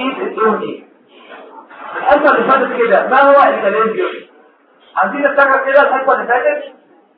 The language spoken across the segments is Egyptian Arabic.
اكيد الدهن ايه الحصه اللي فاتت كده ما هو الكاليزيوم عايزين نفتكر كده الحصه اللي فاتت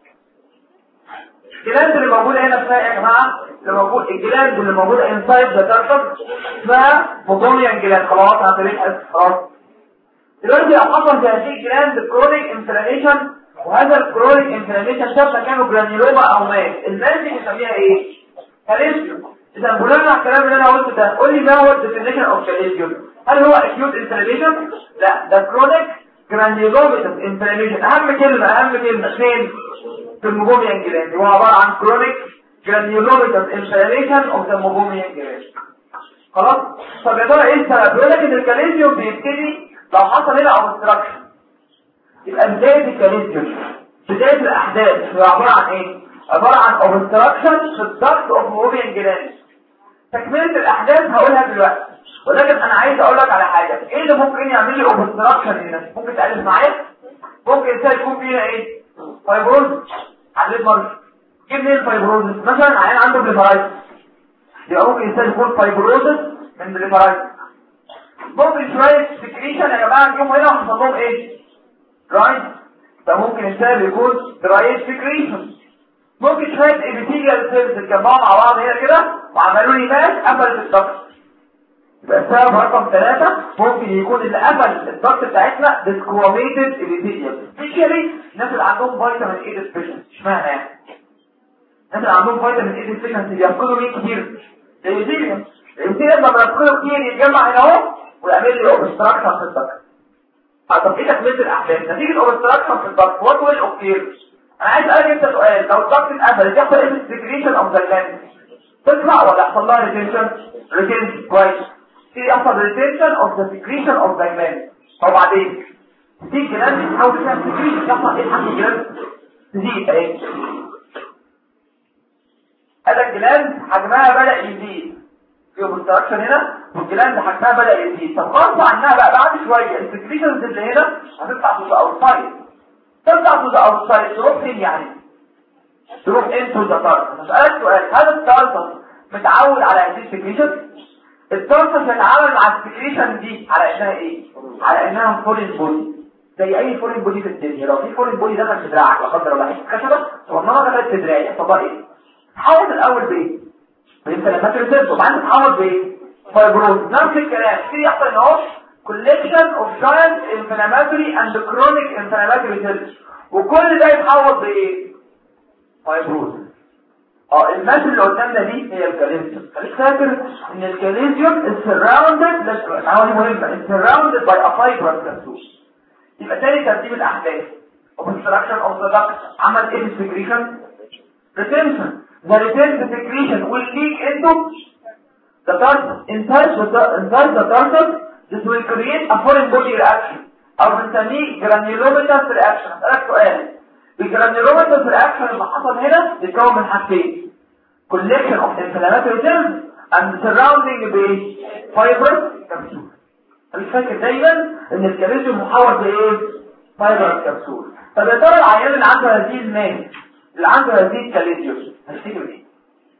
الجلاند اللي موجوده هنا اسمها يا جماعه اللي موجود الجلاند اللي موجوده انسايد ذا تركب اسمها بوتونيان جلاند خلاص انا طريق خلاص دلوقتي لو حصل في هذه الجلاند كرونيك انفلاميشن وهذا الكرونيك انفلاميشن شاف مكانه جرانيولوما او مات المات دي بنسميها ايه كاليزيوم اذا بناء على الكلام اللي انا قلته ده قول لي ما هو الديفينيشن اوف كاليزيوم هل هو اكيوت انفلاميشن لا ده كرونيك جرانيولوميتس انفلاميشن اهم كلمه اهم كلمه فين في الموبوميان جلاند هو عباره عن كرونيك جرانيولوميتس انفلاميشن اوف ذا موبوميان جلاند خلاص طب يا ترى ايه السبب بيقول لك ان الكاليزيوم بيبتدي لو حصل هنا اوبستراكشن يبقى بدايه الكاليزيوم بدايه الاحداث هي عباره عن ايه عباره عن اوبستراكشن في الضغط اوف موبوميان جلاند تكمله الاحداث هقولها دلوقتي ولكن انا عايز اقول لك على حاجه ايه اللي ممكن يعمل لي اوبستراكشن هنا ممكن تقلب معايا ممكن انسان يكون فيها ايه فايبروز عليه مرض ايه منين الفايبروز مثلا عيان عنده بليفرايتس يبقى ممكن انسان يكون فايبروز من بليفرايتس ممكن شويه سكريشن يا جماعه يوم هنا حصل لهم ايه رايت فممكن انسان يكون درايت سكريشن ممكن شويه ابيثيليال سيلز اتجمعوا مع بعض هنا كده وعملوا لي ماس قفلت الضغط يبقى السبب رقم ثلاثة ممكن يكون اللي قفل الضغط بتاعتنا ديسكواميتد ابيثيليال سبيشالي الناس اللي عندهم فيتامين اي ديفيشنسي اشمعنى يعني الناس اللي عندهم فيتامين اي ديفيشنسي بياخدوا مين كتير الابيثيليال الابيثيليال لما بياخدوا كتير يتجمع هنا اهو ويعمل لي اوبستراكشن في الضغط طب ايه تكمله الاحداث نتيجه اوبستراكشن في الضغط وات ويل اوكير انا عايز اسالك انت سؤال لو الضغط اتقفل يحصل ايه في السكريشن اوف ذا جلاند تطلع ولا يحصل لها ريتنشن ريتنشن كويس في يحصل ريتنشن اوف ذا سكريشن اوف ذا جلاند طب بعدين تيجي جلاند تحاول تعمل سكريشن يحصل ايه حاجه جلاند تزيد اهي هذا الجلاند حجمها بدا يزيد في اوبستراكشن هنا والجلاند حجمها بدا يزيد طب غصب عنها بقى بعد شويه السكريشنز اللي هنا هتطلع تو ذا اوتسايد تطلع تو ذا اوتسايد تروح فين يعني تروح انتو ذا تارت اسالك سؤال هل التارت متعود على هذه السكريشن التارت بتتعامل مع السكريشن دي على انها ايه على انها فورين بودي زي اي فورين بودي في الدنيا لو في فورين بودي دخل في دراعك لا قدر الله حته خشبه صغننه دخلت في دراعي يحصل ايه تحول الاول بايه بانفلامات ريسيرش وبعدين تتحول بايه فايبروز نفس الكلام في يحصل ان هو collection of giant inflammatory and chronic inflammatory cells وكل ده يتحول بايه فايبروز اه الماس اللي قدامنا دي هي الكاليزيوم خليك فاكر ان الكاليزيوم is surrounded لا دي مهمه is surrounded by a fibrous capsule يبقى تاني ترتيب الاحداث obstruction of the duct عمل ايه secretion retention the retained secretion will leak into the tarsus inside the inside the tarsus this will create a foreign body reaction او بنسميه granulomatous reaction اسالك سؤال الجرانيولوماتوس رياكشن اللي حصل هنا بيتكون من حاجتين collection of inflammatory cells and surrounding the fibrous capsule خليك فاكر دايما ان الكاليزيوم محاور بايه fibrous capsule طب يا ترى العيان اللي عنده هذه الماس اللي عنده هذه الكاليزيوم هيشتكي من ايه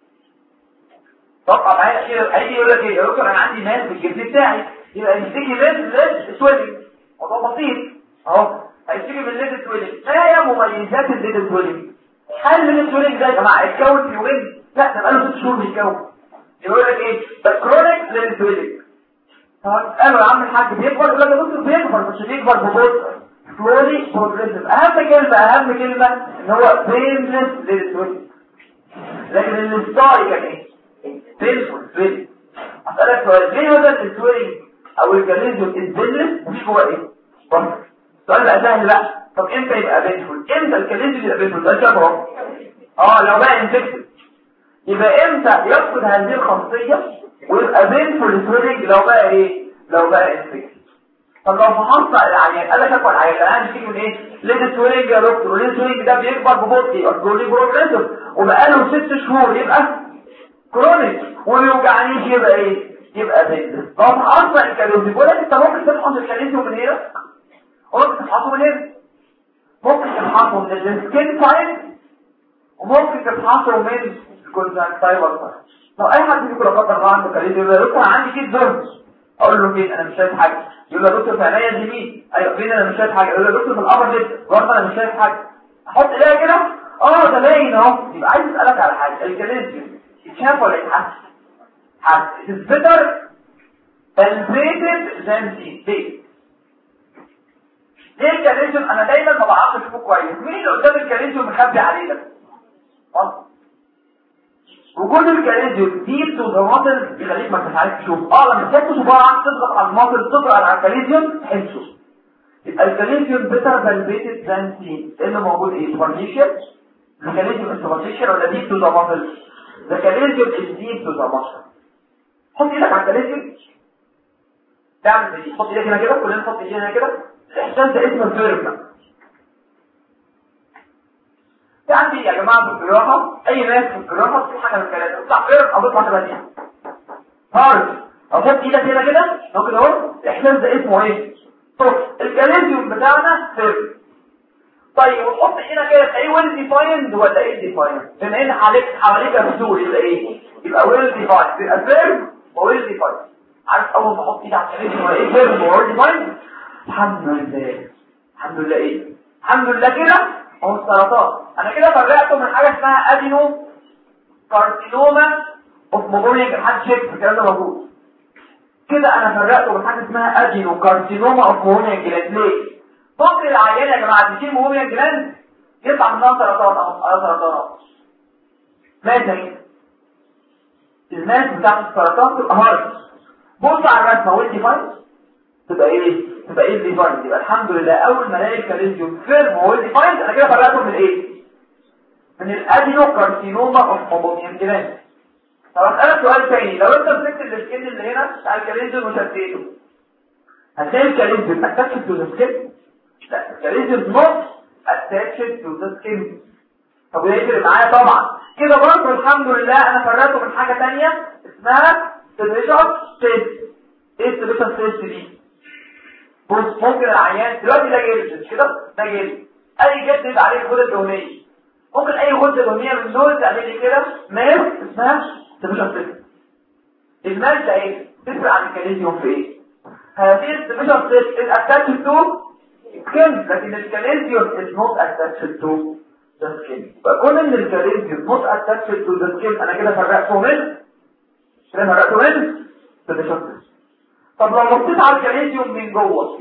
طبعا معايا هيجي يقول لك ايه يا دكتور انا عندي ماس في الجسم بتاعي يبقى يشتكي من ليد سويلنج موضوع بسيط اهو هيشتكي من ليد سويلنج ما هي مميزات الليد سويلنج هل الليد سويلنج ده يا جماعه اتكون في يومين لا ده بقاله ست شهور بيتكون يقول لك ايه ده كرونيك ليد سويلنج قالوا يا عم الحاج بيكبر يقول لك يا دكتور بيكبر بس بيكبر ببطء سلولي بروجريسيف اهم كلمه اهم كلمه ان هو بينلس للسويلنج لكن الستاري كان ايه بينفول سويلنج اسالك سؤال ليه هذا السويلنج او الكاليزيوم البينلس مش هو ايه بص السؤال بقى سهل بقى طب امتى يبقى بينفول امتى الكاليزيوم يبقى بينفول ده كده اهو اه لو بقى انفكتد يبقى امتى يفقد هذه الخاصيه ويبقى بينفول سويلنج لو بقى ايه لو بقى انفكتد طب لو فحصت العيان قال لك اكل العيان الان بيجي من ايه ليد سويلنج يا دكتور ليد سويلنج ده بيكبر ببطء يبقى سلولي بروجريسيف وبقاله ست شهور يبقى كرونيك ويوجعنيش يبقى ايه يبقى بينفول لو فحصت الكاليزيوم بيقول لك انت ممكن تفحص الكاليزيوم من هنا وممكن تفحصه من هنا ممكن تفحصه من السكين سايد وممكن تفحصه من الكونجكتيفال سايد لو اي حد فيكم لا قدر الله عنده كاليزيوم يقول لكم انا عندي كيس زرد اقول له له فين انا مش شايف حاجه يقول له دكتور في عينيا اليمين ايوه فين انا مش شايف حاجه يقول له دكتور في الابر ليد برضه انا مش شايف حاجه احط ايديا كده اه ده باين اهو يبقى عايز اسالك على حاجه الكاليزيوم يتشاف ولا يتحس حس it's better elevated than seen ليه ليه الكاليزيوم انا دايما ما بعرفش اشوفه كويس مين اللي قدام الكاليزيوم مخبي عليه ده وجود الكاليزيوم دي بتضغط يخليك ما تتعرفش تشوف اه لما تحط صباعك تضغط على المصل تضغط على الكاليزيوم تحسه يبقى الكاليزيوم بيتر فالبيتد ذان سين اللي موجود ايه سوبرفيشال الكاليزيوم سوبرفيشال ولا ديب تو ذا ماسل ذا كاليزيوم از ديب تو ذا ماسل حط ايدك على الكاليزيوم تعمل ايه حط ايدك هنا كده كلنا نحط ايدينا هنا كده الاحساس ده اسمه الفيرما في عندي يا جماعه في الجراحه اي ناس في الجراحه في حاجه من الثلاثه تطلع فيرم او تطلع ثمانيه هارد او حط ايدك هنا كده ممكن اهو الاحساس ده اسمه ايه طب الكاليزيوم بتاعنا فيرم طيب وتحط هنا كده تلاقيه ويل ديفايند ولا ايه ديفايند بما ان حواليك حواليك مسؤول يبقى ايه يبقى ويل ديفايند يبقى فيرم ويل ديفايند عارف اول ما احط ايدي على الكاليزيوم ولا ايه فيرم ويل ديفايند الحمد لله الحمد لله ايه الحمد لله كده هو السرطان انا كده فرقته من حاجه اسمها ادينو كارسينوما اوف موجولينج حد شايف الكلام ده موجود كده انا فرقته من حاجه اسمها ادينو كارسينوما اوف موجولينج جلاند ليه ممكن العيان يا جماعه تشيل موجولينج جلاند يطلع منها سرطان او سرطانات ماذا الماس بتاعت السرطان تبقى هارد بص على الرسمه وانت فايت تبقى ايه تبقى ايه ديفايند يبقى الحمد لله اول ما الاقي الكاليزيوم فيرم هو ديفايند انا كده فرقته من ايه من الادينو كارسينوما اوف موبوميان جلاند طب اسالك سؤال تاني لو انت مسكت السكين اللي هنا بتاع الكاليزيوم وشديته هتلاقي الكاليزيوم اتاتشد تو ذا سكين لا الكاليزيوم نوت اتاتشد تو ذا سكين طب يفرق معايا طبعا كده برضه الحمد لله انا فرقته من حاجه ثانيه اسمها سبيشال تيست ايه السبيشال تيست دي بص ممكن العيان دلوقتي ده جلد مش كده ده جلد اي جلد يبقى عليه غده دهنيه ممكن اي غده دهنيه من دول تعمل لي كده ماس اسمها سبيشال تيست الماس ده ايه تفرق عن الكاليزيوم في ايه هذه السبيشال تيست is attached to skin لكن الكاليزيوم is not attached to the skin فكون ان الكاليزيوم not attached to the skin انا كده فرقته من كده فرقته من سبيشال تيست طب لو بصيت على الكاليزيوم من جوه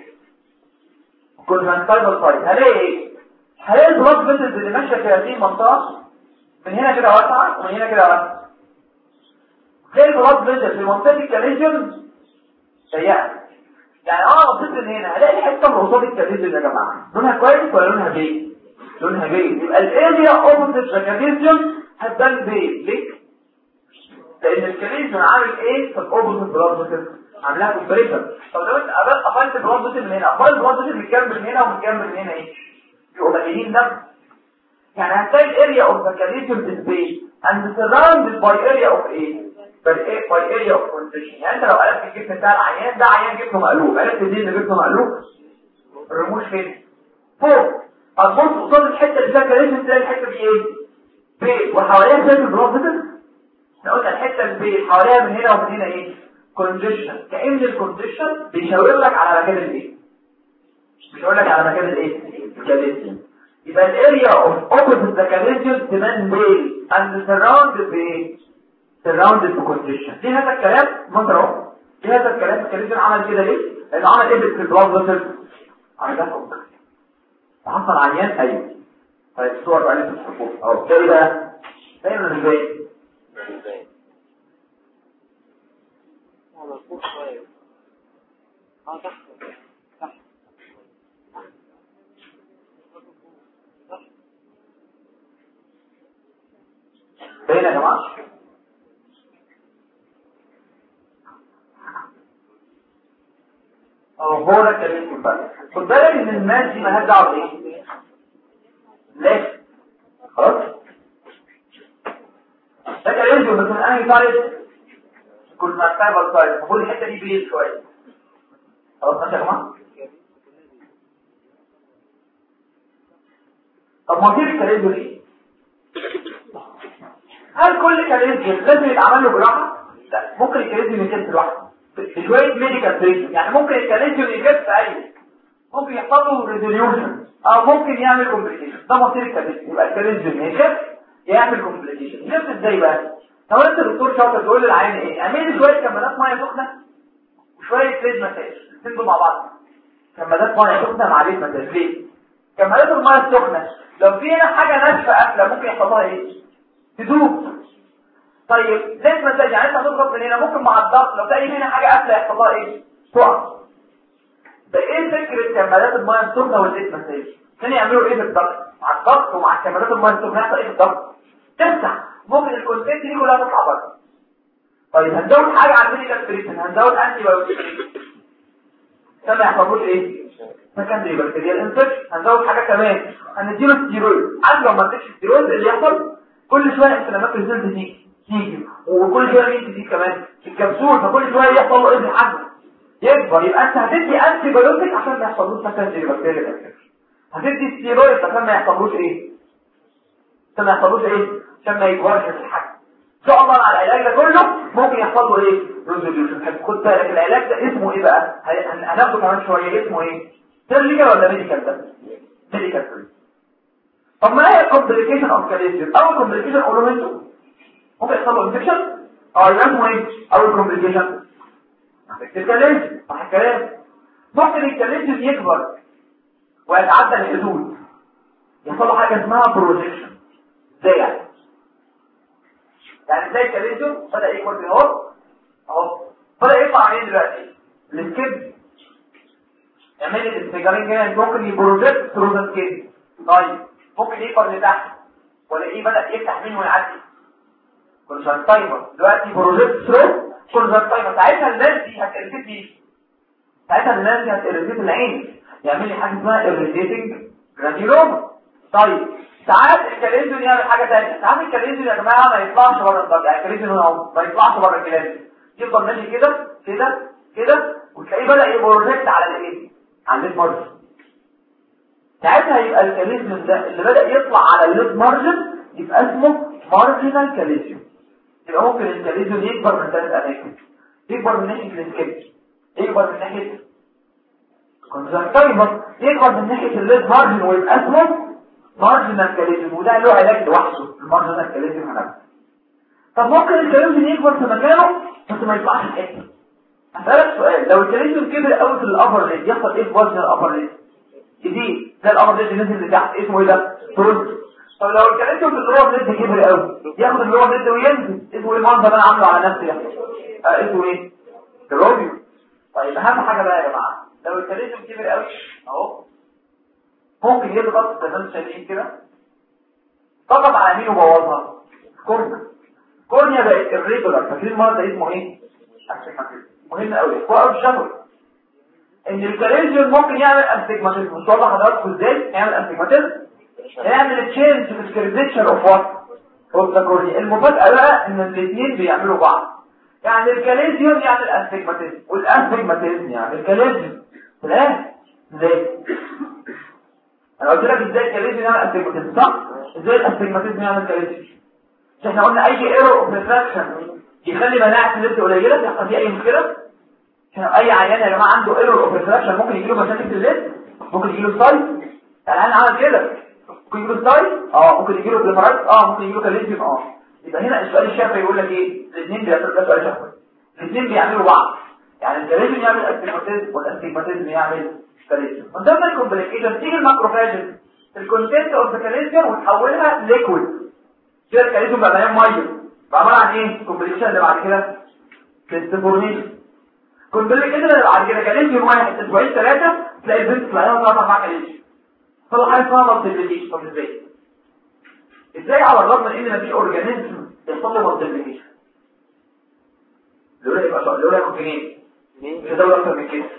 كل ما نطلب الصيد هلاقي ايه هلاقي البلاد فيسلز اللي ماشيه في هذه المنطقه من هنا كده واسعه ومن هنا كده واسعه تلاقي البلاد فيسلز في منطقه الكاليزيوم ضيقه يعني اه بصيت من هنا هلاقي حته من قصاد الكاليزيوم يا جماعه لونها كويس ولا لونها بيج لونها بيج يبقى الاريا اوبوزيت الكاليزيوم هتبان بيج ليه لان الكاليزيوم عامل ايه في الاوبوزيت بلاد فيسلز عاملاها كومبريشن طب لو انت قابلت قفلت البلاد من هنا قفلت البلاد متكمل من هنا ومتكمل من هنا ايه يبقوا قليلين دم يعني هتلاقي الاريا اوف ذا كاليزيوم ديسبيس and surrounded by area of ايه by area of condition يعني انت لو قلبت الجسم بتاع العيان ده عيان جسمه مقلوب قلبت دي اللي جسمه مقلوب الرموش فين فوق هتبص قصاد الحته اللي فيها كاليزيوم تلاقي الحته دي ايه بيت وحواليها شايف البلاد احنا قلنا الحته البيت حواليها من هنا ومن هنا ايه كونديشن كأن الكونديشن بيشاور لك على مكان الايه بيشاور لك على مكان الايه الكاليزيوم يبقى الاريا اوف اوبوزيت ذا كاليزيوم تبان بيل اند سراوندد بايه سراوندد بكونديشن ليه هذا الكلام مثلا اهو ليه هذا الكلام الكاليزيوم عمل كده ليه لانه عمل ايه في البلاد فيسل عمل ده فوق حصل عيان ايوه طيب الصور بقى اللي في الصفوف اهو ده ايه بقى دايما ازاي مظبوط شوية اه صح صح باين يا جماعه اه هو ده الكلام بقى خد بالك ان الناس دي مالهاش دعوه بايه ليه خلاص ده كلام بس من انهي سايد كل ما استقبل سايد المفروض الحته دي بيل شويه خلاص ماشي يا جماعه طب ما في الكلام دول ايه هل كل كاليزيوم لازم يتعمل له جراحه لا ممكن الكاليزيوم يتم لوحده شويه ميديكال تريتمنت يعني ممكن الكاليسيوم يجيب في اي ممكن يحصل له ريزوليوشن او ممكن يعمل كومبليكيشن ده مصير الكاليسيوم يبقى الكاليسيوم يخف يعمل كومبليكيشن يخف ازاي بقى لو انت دكتور شاطر تقول للعيان ايه اعمل لي شويه كمادات ميه سخنه وشويه ليد مساج الاثنين دول مع بعض كمادات ميه سخنه مع ليد مساج ليه كمادات الميه السخنه لو في هنا حاجه ناشفه قافله ممكن يحصل لها ايه تدوب طيب ليد مساج يعني انت هتضغط من هنا ممكن مع الضغط لو تلاقي هنا حاجه قافله يحصل لها ايه تقع ده ايه فكره كمادات الميه السخنه والليد مساج كانوا يعملوا ايه في الضغط مع الضغط ومع كمادات الميه السخنه يحصل ايه في الضغط تفتح ممكن الكونتنت دي كلها تطلع بره طيب هنزود حاجه على الميديكال تريتمنت هنزود انتي بايوتيك عشان ما يحصلوش ايه سكندري بكتيريال انفكشن هنزود حاجه كمان هنديله ستيرويد عارف لو ما اديتش ستيرويد اللي يحصل كل شويه انفلامات ريزلت تيجي تيجي وكل شويه مين تزيد كمان الكبسول فكل شويه يحصل له ايه حجم يكبر يبقى انت هتدي انتي بايوتيك عشان ما يحصلوش سكندري بكتيريال انفكشن هتدي ستيرويد عشان ما يحصلوش ايه عشان ما يحصلوش ايه عشان ما يكبرش في الحجم ان شاء الله على العلاج ده كله ممكن يحصل له ايه ريزوليوشن خد بالك العلاج ده اسمه ايه بقى هناخده كمان شويه اسمه ايه سيرجيكال ولا ميديكال ده ميديكال طب ما هي الكومبليكيشن اوف كاليسيوم اول كومبليكيشن قولوا انتوا ممكن يحصل له انفكشن او يبقى اسمه ايه اول كومبليكيشن الكاليسيوم صح الكلام ممكن الكاليسيوم يكبر ويتعدى الحدود يحصل له حاجه اسمها بروجيكشن زي يعني يعني زي الكاليزيوم بدأ يكبر في اهو اهو بدأ يطلع عليه دلوقتي السكيب يعمل لي الانفجارين هنا ممكن يبروجيت ثرو ذا سكيب طيب ممكن يكبر لتحت ولا ايه بدأ يفتح منه ويعدي كونجكتيفا دلوقتي بروجيت ثرو كونجكتيفا ساعتها الناس دي هتريتيت دي ساعتها الناس دي هتريتيت العين يعمل لي حاجه اسمها irritating granuloma طيب ساعات الكاليزيون يعمل حاجة تانية ساعات الكاليزيون يا جماعة ما يطلعش بره الضغط يعني الكاليزيون هنا ما يطلعش بره الكلام يفضل ماشي كده كده كده وتلاقيه بدأ يبروجكت على الايه على الليد مارجن ساعتها يبقى الكاليزيون ده اللي بدأ يطلع على الليد مارجن يبقى اسمه مارجنال كاليزيون يبقى ممكن الكاليزيون يكبر من ثلاث اماكن يكبر من ناحية السكيب يكبر من ناحية كونجكتيفا يكبر من ناحية الليد مارجن ويبقى اسمه مارجنال كاليزيوم وده له علاج لوحده المارجنال كاليزيوم هنفسه طب ممكن الكاليزيوم يكبر في مكانه بس ما يطلعش الحته هسألك سؤال لو الكاليزيوم كبر قوي في الابر ليد يحصل ايه في وزن الابر ليد يزيد زي الابر ليد نزل لتحت اسمه ايه ده ترد طب لو الكاليزيوم في اللور ليد كبر قوي ياخد اللور ليد وينزل اسمه ايه المنظر اللي انا عامله على نفسي ده آه اسمه ايه تروبيو طيب اهم حاجه بقى يا جماعه لو الكاليزيوم كبر قوي اهو ممكن يضغط زي ما انتم شايفين كده ضغط على مين وبوظها كورنيا كورنيا بقت الريجولار فاكرين المرض ده اسمه ايه مهم قوي هو اول شهر ان الكاليزيوم ممكن يعمل استجماتيزم مش واضح حضراتكم ازاي يعمل استجماتيزم يعمل تشينج في الكيرفيتشر اوف وات اوف ذا كورنيا المفاجاه بقى ان الاثنين بيعملوا بعض يعني الكاليزيوم يعمل استجماتيزم والاستجماتيزم يعمل الكاليزيوم لا ازاي انا قلت لك ازاي الكاليزيوم يعمل استجماتيزم صح ازاي الاستجماتيزم يعمل كاليزيوم مش احنا قلنا اي ايرور اوف ريفراكشن يخلي مناعه الليد قليله يحصل فيه اي مشكله عشان اي عيان يا جماعه عنده ايرور اوف ريفراكشن ممكن يجي له مشاكل في الليد ممكن يجي له سايت العيان عمل كده ممكن يجي له سايت اه ممكن يجي له بليفرايت اه ممكن يجي له كاليزيوم اه يبقى هنا السؤال الشافعي يقول لك ايه الاثنين بيعملوا ده سؤال شافعي الاثنين بيعملوا بعض يعني الكاليزيوم يعمل استجماتيزم والاستجماتيزم يعمل كاليزيوم من ضمن الكومبليكيشن تيجي الماكروفاجز الكونتنت اوف ذا كاليزيوم وتحولها ليكويد كده الكاليزيوم بقى مليان ميه بقى عباره عن ايه الكومبليكيشن اللي بعد كده كريستيفورنيشن كومبليكيشن اللي بعد كده كاليزيوم واحد اسبوعين ثلاثه تلاقي البنت تلاقيها طالعه مع كاليزيوم طلع حاجه اسمها مالتيبليكيشن طب ازاي ازاي على الرغم من ان مفيش اورجانيزم يحصل له مالتيبليكيشن لولا يبقى لولا يكون جنين مش هدور اكتر من كده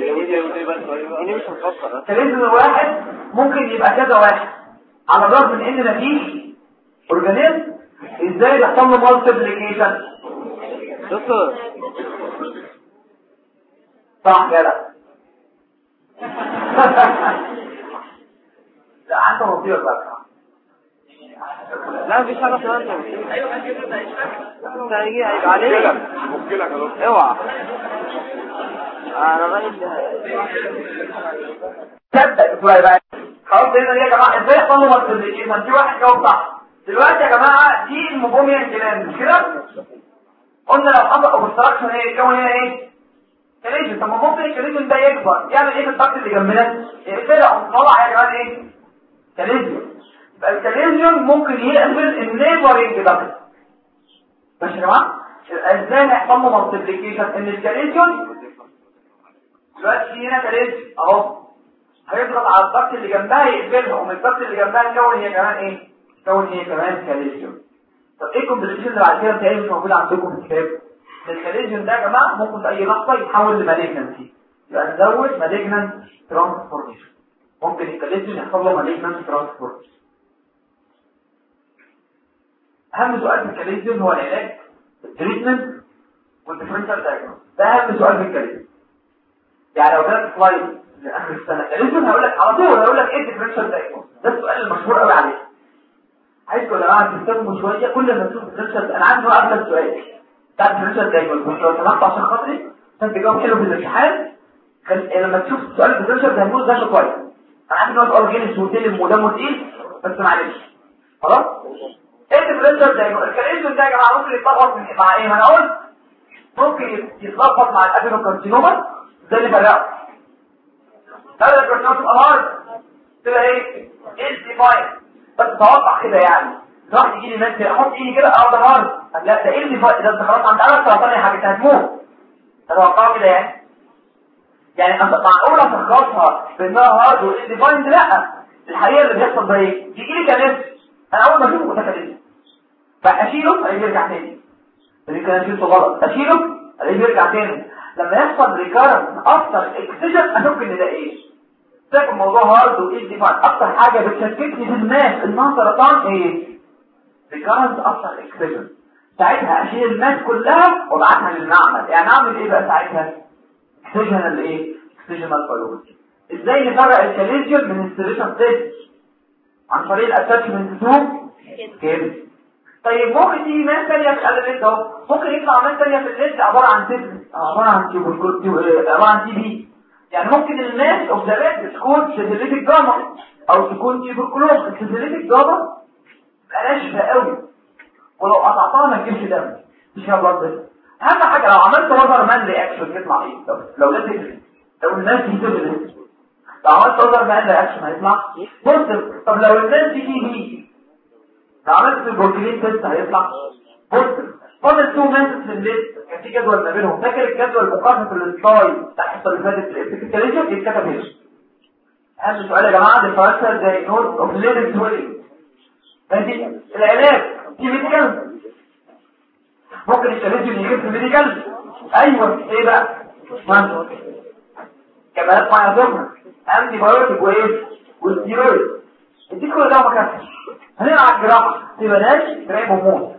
كاليزيوم الواحد ممكن يبقى كذا واحد على الرغم من ان مفيش اورجانيزم ازاي بيحصل له مالتيبليكيشن دكتور صح كده لا انت مصيبه بقى لا مفيش حاجه اسمها انت ايوه انت هيجي هيبقى عليك مشكلة يا دكتور اوعى انا رايي تبدا شويه بقى خلاص هنا دي يا جماعه ازاي يحصل له مالتيبليكيشن في واحد جاوب صح دلوقتي يا جماعه دي الموبوميان جلاند مش كده قلنا لو حصل اوبستراكشن ايه يتكون هنا ايه كليجن طب ما ممكن الكليجن ده يكبر يعمل ايه في الضغط اللي جنبنا يقفلها طلع يا جماعه ايه كليجن يبقى الكليجن ممكن يقفل النيبرنج ضغط ماشي يا جماعه ازاي هيحصل له مالتيبليكيشن ان الكليجن دلوقتي في هنا كليجن اهو هيضغط على الضغط اللي جنبها يقفلها ومن الضغط اللي جنبها تكون هي كمان ايه تكون هي كمان كاليزيوم طب ايه الكومبليكيشن اللي بعد كده بتاعي مش موجود عندكم في الكتاب الكاليزيوم ده يا جماعه ممكن في اي لحظه يتحول لمالجنسي يبقى نزود مالجنانت ترانسفورميشن ممكن الكاليزيوم يحصل له مالجنانت ترانسفورميشن اهم سؤال في الكاليزيوم هو العلاج التريتمنت والديفرنشال دايجنوز ده اهم سؤال في الكاليزيوم يعني لو جالك سلايد لاخر السنه الكاليزيوم هقول لك على طول هقول لك ايه الديفرنشال دايجنوز ده السؤال المشهور قوي عليه عايزكم يا جماعه تهتموا شويه كل ما تشوف الديفرنشال انا عندي بقى اكتر سؤال بتاع الديفرنشال دايجنوز بس لو سمحت عشان خاطري عشان تجاوب حلو في الامتحان خل... لما تشوف سؤال الديفرنشال دايجنوز ده كويس انا عارف ان هو سؤال جينيس وتلم ودمه تقيل بس معلش خلاص ايه الديفرنشال دايجنوز الكاليزيوم ده يا جماعه ممكن يتلخبط مع ايه ما انا قلت ممكن يتلخبط مع الادينوكارسينوما ده اللي فرقه هذا البرنامج الهارد تبقى ايه ايه ديفاين بس توقع كده يعني راح يجي لي ناس احط ايدي كده اه ده هارد لا ده ايه ديفاين ده انت خلاص عند انا سرطان يا حاجه هتموت اتوقعه كده يعني يعني معقوله تخلصها بانها هارد وايه ديفاين لا الحقيقه اللي بيحصل ده ايه يجي لي كلام انا اول ما اشوفه ده كلام فاشيله الاقيه يرجع تاني اللي كان فيه غلط اشيله الاقيه يرجع تاني لما يحصل ريكارن اكتر اكسجن اشك ان ده ايه ده الموضوع هارد وايه دي اكتر حاجه بتشككني في الناس انها سرطان ايه ريكارنت اكتر اكسجن ساعتها اشيل الناس كلها وابعتها للمعمل يعني اعمل ايه بقى ساعتها اكسجنال ايه اكسجنال بايولوجي ازاي نفرق الكاليزيوم من السيريشن تيست عن طريق الاتاتشمنت تو كده طيب ممكن تيجي ناس ثانيه في الليست اهو ممكن يطلع ناس ثانيه في الليست عباره عن تيست عباره عن تيوبركل عباره عن تي بي يعني ممكن الناس اوبزرفت تكون سيزيليتك جاما او تكون تيوبركلوز السيزيليتك جاما ناشفه قوي ولو قطعتها ما تجيبش دم مش فيها بلاد بس اهم حاجه لو عملت وزر مان رياكشن يطلع ايه لو لو لازم لو الناس دي سيزيليتك لو عملت وزر مان رياكشن هيطلع بوزيتيف طب لو الناس دي تي بي لو عملت البروتين تيست هيطلع بوزيتيف فاضل تو ماسس في الليست كان في جدول ما بينهم فاكر الجدول مقارنه السلايد بتاع الحصه اللي فاتت في الكاليجن يتكتب هنا اهم سؤال يا جماعه ديفرنشال دايجنوز اوف ليدنج سويلنج ماشي العلاج في ميديكال ممكن الكاليجن يجيب في ميديكال ايوه ايه بقى ما كمالات مع سخنه انتي بايوتيك وايه والستيرويد اديك كل ده ما كانش هنلعب جراحه تبقى ناس تراقب وموت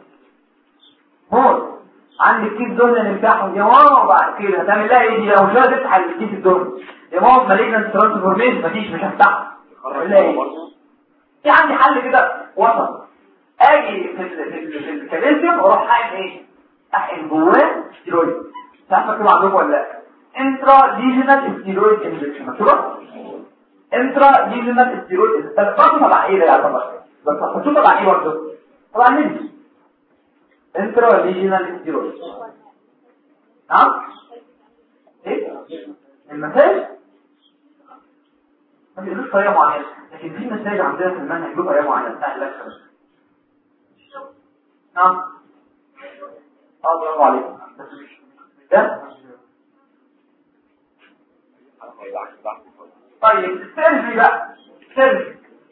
موت عندك كيس دهن نفتحه يا ماما وبعد كده هتعمل لها ايه دي لو مش هتفتح الكيس الدهن يا ماما مالجنت ترانسفورميشن مفيش مش هفتحها هعمل لها ايه في عندي حل كده وسط اجي في ال في, ال في الكالسيوم واروح حاقن ايه احقن جواه ستيرويد تعرف مكتوب عندكم ولا لا انترا ليجنال ستيرويد انجكشن مكتوبه انترا ليجنال ستيرويد بس طبعا ايه ده يا طبعا بس هتشوف طبعا ايه برضه طبعا نمشي انترا ليجنال ستيرويد نعم ايه المساج ما بيقولوش طريقه معينه لكن في مساج عندنا في المنهج له طريقه معينه بتاع الاكشن نعم اه برافو عليك ده طيب السيرفي بقى سيرفي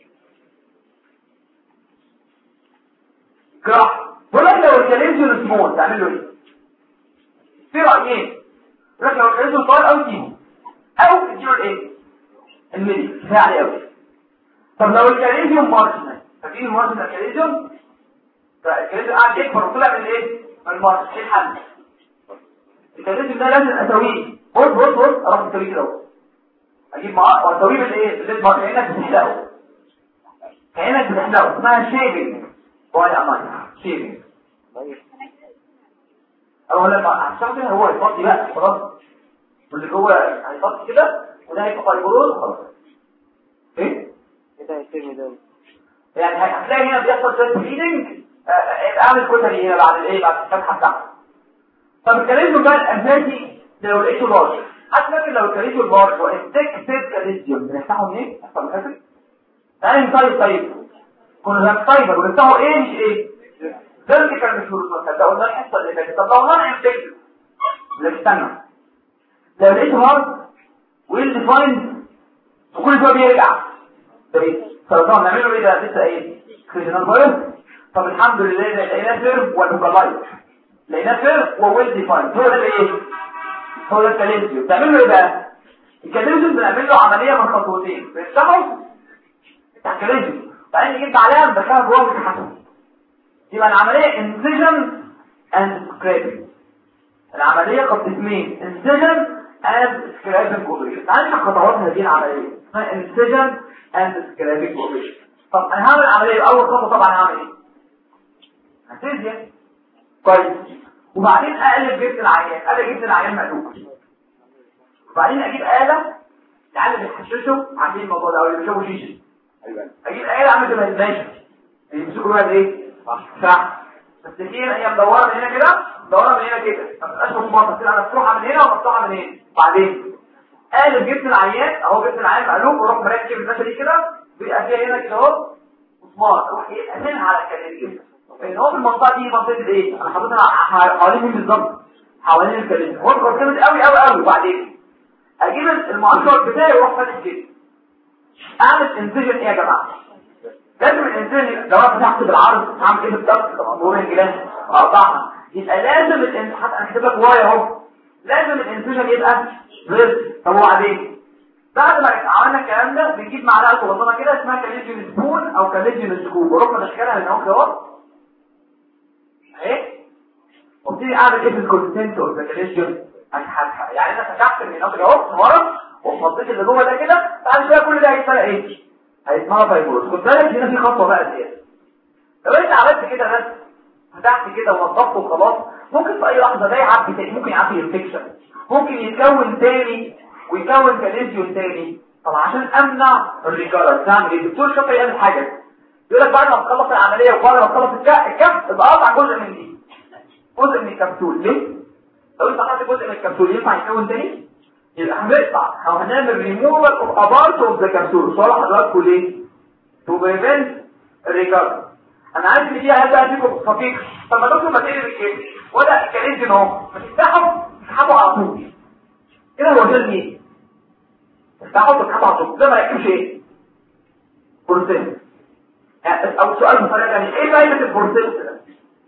جراح بقول لك لو الكاليزيون سمول تعمل له ايه في رايين يقول لك لو الكاليزيون طويل او تيجي او تديله الايه الميدي كفايه عليه قوي طب لو الكاليزيون مارجنال فاكرين مارجنال الكاليزيون فالكاليزيون قاعد يكبر وطلع من ايه من المارجنال ايه الحل الكاليزيون ده لازم اسويه بص بص بص اروح اسويه كده اهو اجيب معاه واسويه بالايه بالليد كانك بتحلقه كانك بتحلقه اسمها شيبنج باي امان شيبنج اقول لك عشان كده هو يفضي بقى خلاص واللي جوه هيفض كده وده هيبقى فايبروز خلاص ايه كده هيتم ده يعني هتلاقي هنا بيحصل شويه بليدنج اعمل كتري هنا بعد الايه بعد الفتحه بتاعته طب الكاليزيوم بقى الاساسي لو لقيته لارج حتى لو الكاليزيوم لارج وانتك سيد كاليزيوم بنفتحه منين؟ احسن فاكر؟ يعني طيب طيب كنا هنفايبر ونفتحه ايه مش ايه؟ فيرتيكال مش هوريزونتال ده قلنا الحصه اللي فاتت طب لو انا انتك لا استنى لو لقيته هارد ويل ديفايند وكل شويه بيرجع طب ايه؟ سرطان نعمله ايه ده لسه ايه؟ كريجنال فايروس طب الحمد لله لقيناه فيرم والموكالايت لقيناه فيرم وويل ديفايند هو ده ايه؟ هو ده الكاليزيوم تعملوا ايه بقى؟ الكاليزيوم بنعمل له عمليه من خطوتين بنفتحه بتاع الكاليزيوم بعدين نجيب عليها ندخلها جوه ونفتحه يبقى العمليه انسجن اند سكرابنج العمليه قسمين انسجن اند سكرابنج اوبريشن تعالى نشوف خطوات هذه العمليه اسمها انسجن اند سكرابنج اوبريشن طب انا هعمل عمليه اول خطوه طبعا هعمل ايه هتزيد كويس وبعدين اقلب جبت العيان اقلب جبت العيان مقلوب وبعدين اجيب آلة تعالى بيحششوا عاملين الموضوع ده او اللي بيشوفوا شيشه ايوه اجيب آلة اعمل زي ماشي يمسكوا بقى ايه صح بس في هي مدوره من هنا كده مدوره من هنا كده ما تبقاش مخبطه كده مفتوحه من هنا ومفتوحه من هنا بعدين قالب جبت العيان اهو جبت العيان مقلوب واروح مركب الناس دي كده بيبقى فيها هنا كده اهو مسمار اروح ايه امنها على الكلام ان هو في المنطقه دي منطقه الايه انا حاططها حوالين مين بالظبط حوالين الكلام واضغط جامد قوي قوي قوي وبعدين اجيب المؤشر بتاعي واروح فاتح كده اعمل انسجن ايه يا جماعه لازم الانسجن لو انا فتحت بالعرض هعمل ايه بالضبط طبعا بقول الجلاس اقطعها يبقى لازم الانسجن حتى انا كاتب لك واي اهو لازم الانسجن يبقى غير طب وبعدين بعد ما عملنا الكلام ده بنجيب معلقه صغنطه كده اسمها كاليجيون سبون او كاليجيون سكوب واروح مدخلها هنا اهو اهي وابتدي اعمل ايه في الكونتنت اوف ذا كاليجيون هتحرق يعني انا فتحت من هنا اهو ورا وفضيت اللي جوه ده كده بعد شويه كل ده هيتفرق ايه هيسمعها فايبروز خد بالك هنا في خطوه بقى زياده لو انت عملت كده بس فتحت كده ونضفته وخلاص ممكن في اي لحظه ده يعبي تاني ممكن يعبي انفكشن ممكن يتكون تاني ويكون كاليزيون تاني طب عشان امنع الريكارد تعمل ايه الدكتور شاطر يعمل حاجه يقول لك بعد ما تخلص العمليه وبعد ما تخلص الكف الكف يبقى قطع جزء من دي جزء من الكبسول ليه لو انت حاطط جزء من الكبسول ينفع يتكون تاني يبقى هنقطع او هنعمل ريموفال اوف ابارت اوف ذا كبسول صالح حضراتكم ليه تو بريفنت الريكارد انا عارف ان دي هيبقى فيكم خفيف طب ما دكتور ما تقلب الكيس ولا الكاليزيون اهو ما تفتحه تسحبه على طول كده هو ده ايه تفتحه تسحبه على طول ده ما يكتبش ايه بورسين او سؤال مفرق يعني ايه فايده البورسين ده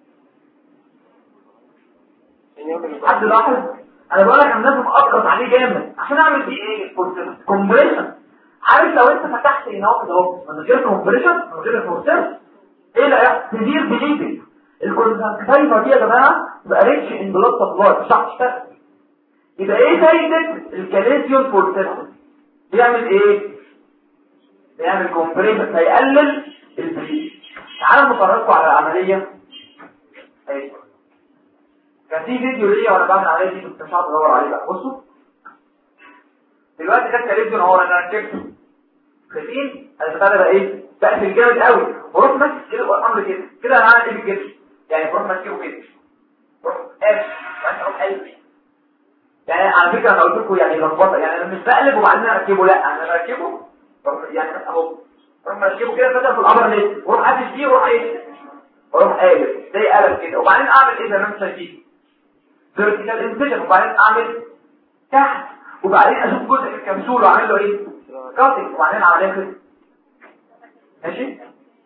حد لاحظ انا بقول لك انا لازم اضغط عليه جامد عشان اعمل دي ايه كومبريشن عارف لو انت فتحت هنا كده اهو من غير كومبريشن من غير كومبريشن ايه اللي هيحصل تدير بليدنج الكونسنتريشن دي يا جماعه تبقى ريتش ان بلاد سبلاي مش هتعرف تشتغل يبقى ايه فايده الكالسيوم بورتيشن بيعمل ايه بيعمل كومبريشن هيقلل البليد تعالوا نفرجكم على العمليه اهي كان في فيديو ليا وانا بعمل العمليه دي كنت مش عارف ادور عليه بقى بصوا دلوقتي ده الكالسيوم هو انا ركبته شايفين البتاع ده بقى ايه بقى في الجامد قوي واروح ماسك كده والامر كده كده انا عامل ايه بالجسم يعني بروح ماسكه كده بروح قاف وانت اروح قلبي يعني على فكره انا قلت لكم يعني لخبطه يعني انا مش بقلب وبعدين اركبه لا انا بركبه يعني اهو بروح مركبه كده فتح في الامر ليه واروح قافش فيه واروح ايه واروح قالب زي قلب كده وبعدين اعمل ايه زي ما انتم شايفين فيرتيكال انسجن وبعدين اعمل تحت وبعدين اشوف جزء من الكبسول واعمل له ايه كاتنج وبعدين عمليه كده ماشي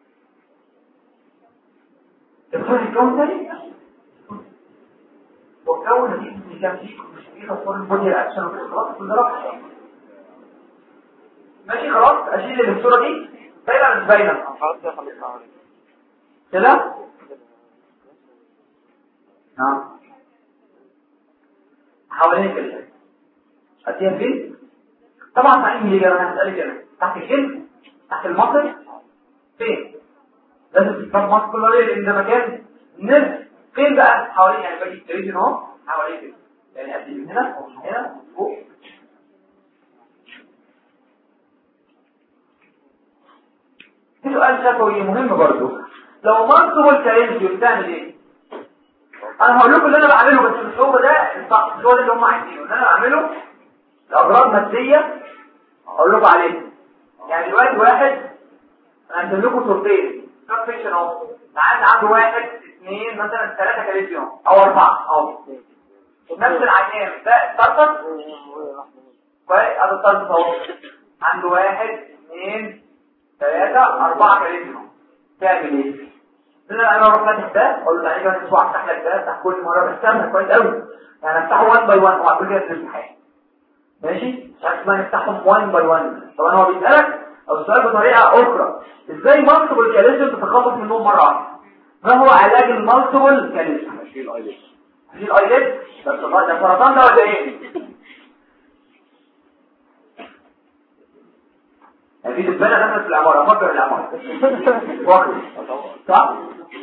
الصوره الكون تاني والكون دي اللي كان فيه مش فيه صور البودي الاكشن وكده خلاص كل ده ماشي خلاص اشيل الصوره دي باينه مش باينه خلاص يا خلصنا كده نعم حوالين كده اديها فين طبعا صحيح ليه انا هسالك انا تحت الجلد تحت المصل فين لازم تختار مصر كله ليه لان ده مكان نرف فين بقى حوالين يعني باجي التريجن اهو حوالين كده يعني ادي من هنا هنا فوق في سؤال شفوي مهم برضو لو منصب الكاريزيو بتعمل ايه انا هقول لكم اللي انا بعمله بس مش هو ده الصح مش هو ده اللي هم عايزينه اللي انا بعمله الاغراض ماديه هقول لكم عليه يعني دلوقتي واحد انا هنزل لكم صورتين كام فيكشن اهو عندي عنده واحد اثنين مثلا ثلاثه كاليزيوم او اربعه اهو نفس العيان ده استرطت كويس ادي استرطت اهو عنده واحد اثنين ثلاثه اربعه كاليزيوم تعمل ايه؟ انا انا اروح فاتح ده اقول له تعالى بس اسبوع افتح لك ده افتح كل مره بستنى كويس قوي يعني افتحه 1 باي 1 وهعمل كده في الامتحان ماشي عشان ما نفتحهم 1 باي 1 طبعا هو بيسالك او السؤال بطريقه اخرى ازاي مالتيبل كاليزم تتخلص منهم مره واحده ما هو علاج المالتيبل كاليزم اشيل ايلت في الايلت ده سرطان ده ولا ايه يعني في دبانه دخلت في العماره فكر العماره واخد صح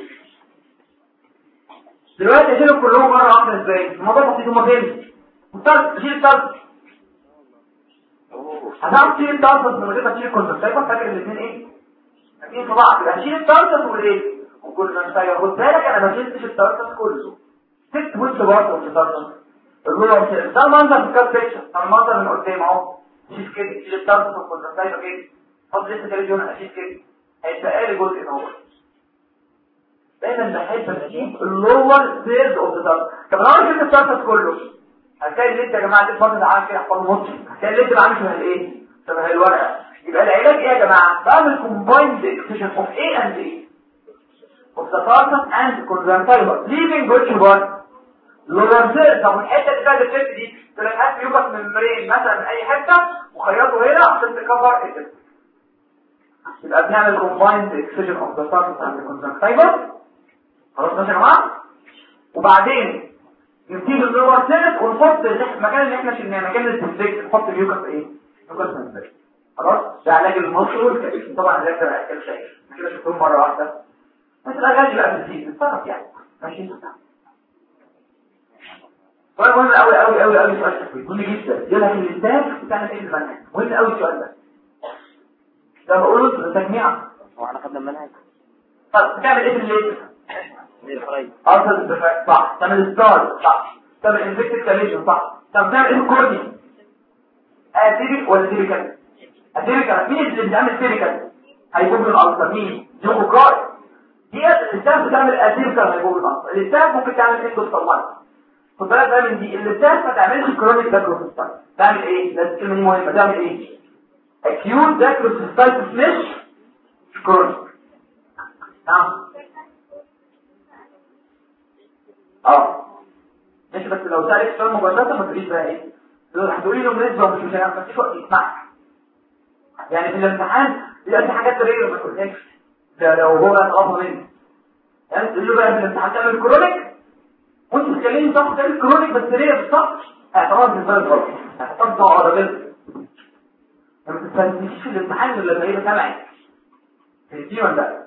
دلوقتي اشيلهم كلهم مره واحده ازاي الموضوع بسيط هما فين الطرد اشيل الطرد هتعرف تشيل الطرد من غير ما تشيل الكونتراكتايفر فاكر الاثنين ايه الاثنين في بعض يبقى هشيل الطرد والايه والكونتراكتايفر خد بالك انا ما شلتش الطرد كله ست وش برضه في الطرد الرولر شيل ده المنظر في الكاب بيكشر ده المنظر من قدام اهو شيل كده شيل الطرد والكونتراكتايفر كده حط لسه تلفزيون اشيل كده هيتبقى لي جزء اهو دايما بحب اجيب اللور سيرد اوف ذا طب لو انا شلت السيرفس كله هتلاقي اللي انت يا جماعه دي الفتره عامل كده حفظ مصر هتلاقي اللي انت عامل شبه الايه شبه الورقه يبقى العلاج ايه يا جماعه بعمل كومبايند اكسشن اوف ايه اند ايه اوف ذا سيرفس اند كونجنتايفر ليفنج ويتش وان لور سيرد طب الحته اللي فيها الشيفت دي تلاقي هات يوجد ممبرين مثلا من اي حته وخيطه هنا عشان تكفر الشيفت يبقى بنعمل كومبايند اكسشن اوف ذا سيرفس اند كونجنتايفر خلاص ماشي يا جماعه وبعدين نبتدي اللور سيرت ونحط المكان اللي احنا شلناه مكان الديسليكت نحط اليوكس ايه يوكس سنسر خلاص ده علاج المصر والكابيشن طبعا علاج ده اكل شيء كده شفتهم مره واحده بس الاغاني بقى بتزيد بتصرف يعني ماشي سؤال مهم قوي قوي قوي قوي سؤال تفويض مهم جدا يقول لك الانتاج بتعمل ايه في المنهج مهم قوي السؤال ده ده بقول تجميع هو احنا خدنا المنهج طب بتعمل ايه في الليل زي الفرايد اصل الدفاع صح تعمل ستار صح تعمل انفكتد كاليشن صح طب تعمل ايه كورني اتيريك ولا تيريكال اتيريكال مين اللي بيعمل تيريكال هيكون من الالتر مين جوكو كار دي الستاف بتعمل اتيريكال هيكون من الالتر الستاف ممكن تعمل اندوستالمايت خد بالك بقى من دي الستاف ما تعملش كرونيك داكروسيستايت تعمل ايه ده الكلمه دي مهمه تعمل ايه اكيوت داكروسيستايت مش كرونيك نعم اه ماشي بس لو سألت سؤال مباشرة ما تقوليش بقى ايه تقول هتقولي له نسبة ومش مش هيعرف مفيش وقت يسمعك يعني في الامتحان بيبقى في حاجات غير ما تقولهاش ده لو هو اتغاظ مني يعني تقول له بقى في الامتحان تعمل كرونيك وانت بتكلمني صح تعمل كرونيك بس ليه بالظبط اعتراض بالنسبه لك غلط اعتراض ده عربيه ما تستنيش في الامتحان الا لما يبقى سامعك فهمتي ولا لا؟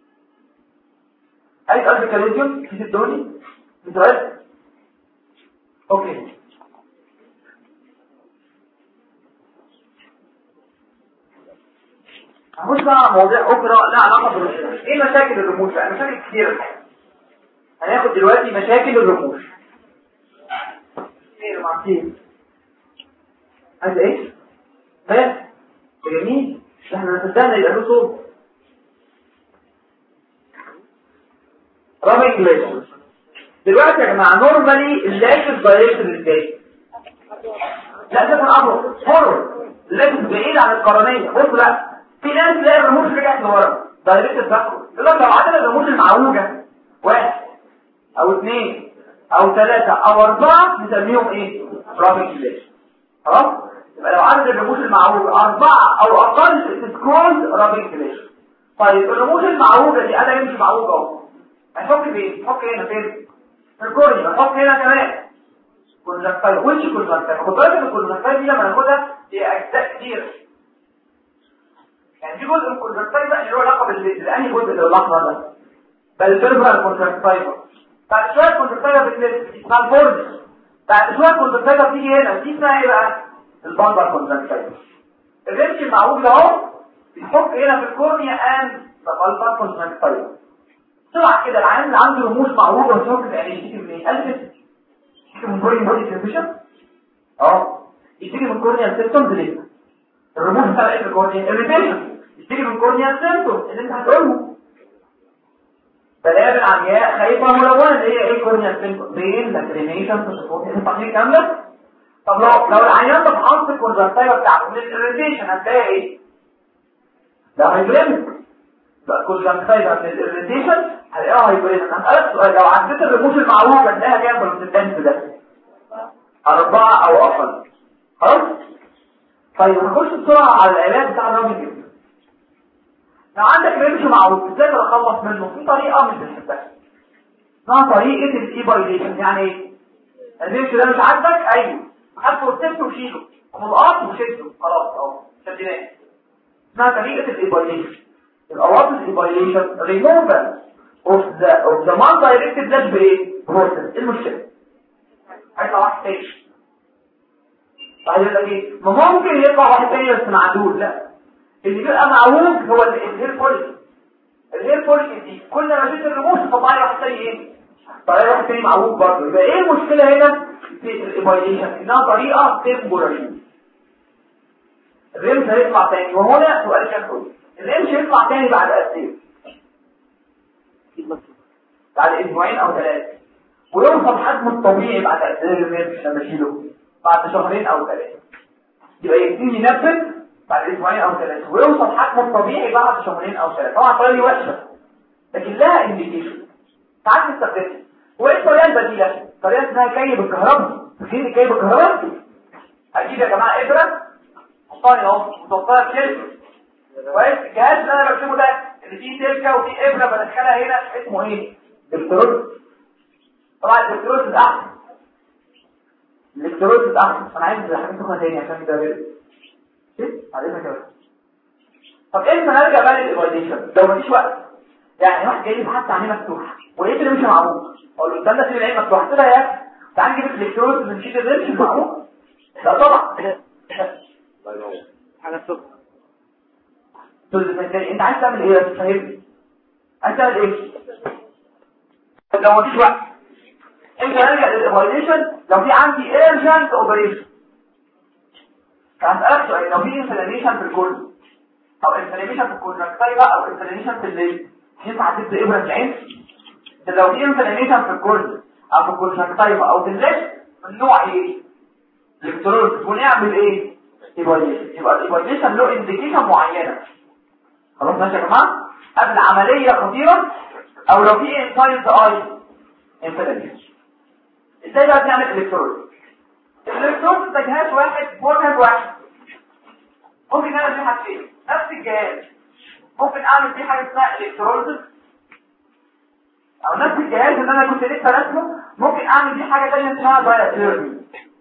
اي سؤال في كاليزيوم في الدوني سؤال اوكي هنخش بقى على مواضيع اخرى لها علاقه بالرموش ايه مشاكل الرموش بقى مشاكل كتير الحقيقه هناخد دلوقتي مشاكل الرموش ايه المعصيه عايز ايه بس جميل ده احنا صدقنا يبقى له صوت رامي انجلش دلوقتي يا جماعه نورمالي اللاكس دايركت ازاي لا ده كان امر حر اللاكس بعيد عن القرنيه بص لا في ناس تلاقي الرموش رجعت لورا دايركت باكورد يقول لك لو عدد الرموش المعوجه واحد او اثنين او ثلاثه او اربعه نسميهم ايه رامي انجلش خلاص يبقى لو عدد الرموش المعوجه اربعه او اقل تسكول رامي انجلش طيب الرموش المعوجه دي انا يمشي معوجه اهو هنحك فين نحك هنا فين في الكورنيا نحك هنا كمان كونجكتايل وش كونجكتايل خد بالك الكونجكتايل دي لما ناخدها هي اجزاء كتير يعني في جزء من الكونجكتايل بقى اللي له علاقه بالانهي جزء اللي الاحمر ده بل الفيربرال كونجكتايل بعد شويه الكونجكتايل بتلف اسمها الفورنس بعد شويه كونجكتيفا تيجي هنا دي اسمها ايه بقى البامبر كونجكتيفا الرمش المعوج ده اهو بيحك هنا في الكورنيا اند البامبر كونجكتيفا طلع كده العين اللي عنده رموش معوجه وشوكه يعني يشتكي من ايه قلبت يشتكي من بورين بودي سنسيشن اه يشتكي من كورنيا سيمبتومز ليه الرموش بتاع ايه في الكورنيا اريتيشن يشتكي من كورنيا سيمبتومز اللي انت هتقوله بلاقي العمياء خايفه ملونه اللي هي ايه كورنيا سيمبتومز بين لاكريميشن في الصوت التحليل كامله طب لو لو العيان ده حاطط الكونجكتيفا بتاعته من الاريتيشن هتلاقي ايه ده هيجرمك بقى كونجكتيفا من الاريتيشن هلاقيها هايبريد هسألك سؤال لو عديت الرموش المعروفة هتلاقيها كام في الدنس ده أربعة أو أقل خلاص طيب نخش بسرعة على العلاج بتاع الراجل جدا لو عندك رمش معروف ازاي تتخلص منه في طريقة مش بتحبها اسمها طريقة الايبايليشن يعني ايه الرمش ده مش عاجبك ايوه حطه وسبته وشيله وملقاط وشده خلاص اهو شدناه اسمها طريقة الايبايليشن الأواصل الايبايليشن removal of the of the non directed blood بايه process ايه المشكله هيطلع واحد تاني طيب يقول لك ايه ما ممكن يطلع واحد تاني بس معدول لا اللي بيبقى معوج هو الهير فوليك الهير فوليك دي كل ما شفت الرموش تطلع لي واحد تاني ايه طلع لي واحد تاني معوج برضه يبقى ايه المشكله هنا في الايبايليشن انها طريقه تمبوراري الرمز هيطلع تاني وهنا سؤال شكله الرمز هيطلع تاني بعد قد ايه بعد اسبوعين او ثلاثة ويوصل حجمه الطبيعي بعد قد ايه مش لما اشيله بعد شهرين او ثلاثة يبقى يبتدي ينفذ بعد اسبوعين او ثلاثة ويوصل حجمه الطبيعي بعد شهرين او ثلاثة طبعا الطريقة دي وحشة لكن لها انديكيشن ساعات تستخدمها وايه الطريقة البديلة؟ طريقة اسمها كي بالكهرباء فاكرين كي بالكهرباء؟ اكيد يا جماعة ابرة حطها اهو وتحطها في كلمة كويس الجهاز اللي انا برسمه ده اللي فيه سلكة وفيه ابرة بدخلها هنا اسمه ايه؟ الكترود طبعا الالكترود احسن الالكترود احسن انا عايز حاجه سخنه تاني عشان كده بيرد ايه عايزها كده طب امتى نرجع بقى للايفاليشن لو مفيش وقت يعني واحد جاي لي حتى عينيه مفتوحه ولقيت اللي مش معروف اقول له استنى سيب العين مفتوحه قلت له يا تعال نجيب الالكترود من شيت الريش معروف لا طبعا حاجة سخنة تقول لي انت عايز تعمل ايه يا فاهمني عايز تعمل ايه لو مفيش وقت امتى نرجع للايفاليشن لو في عندي ايرجنت اوبريشن هسألك سؤال لو في انفلاميشن في الكل او انفلاميشن في الكونجكتيفا او انفلاميشن في الليل ينفع تبدا ابره العين ده لو في انفلاميشن في الكل او في الكونجكتيفا او في الليل من نوع ايه الكترون ونعمل ايه ايفاليشن يبقى الايفاليشن له انديكيشن معينه خلاص ماشي يا جماعه قبل عمليه خطيره او لو في انسايد اي انفلاميشن ازاي بقى بنعمل الكترون الالكترون ده جهاز واحد مركز واحد ممكن نعمل فيه حاجتين نفس الجهاز ممكن اعمل فيه حاجه اسمها الكتروليز او نفس الجهاز اللي انا كنت لسه راسمه ممكن اعمل فيه حاجه ثانيه اسمها دايلاتيرمي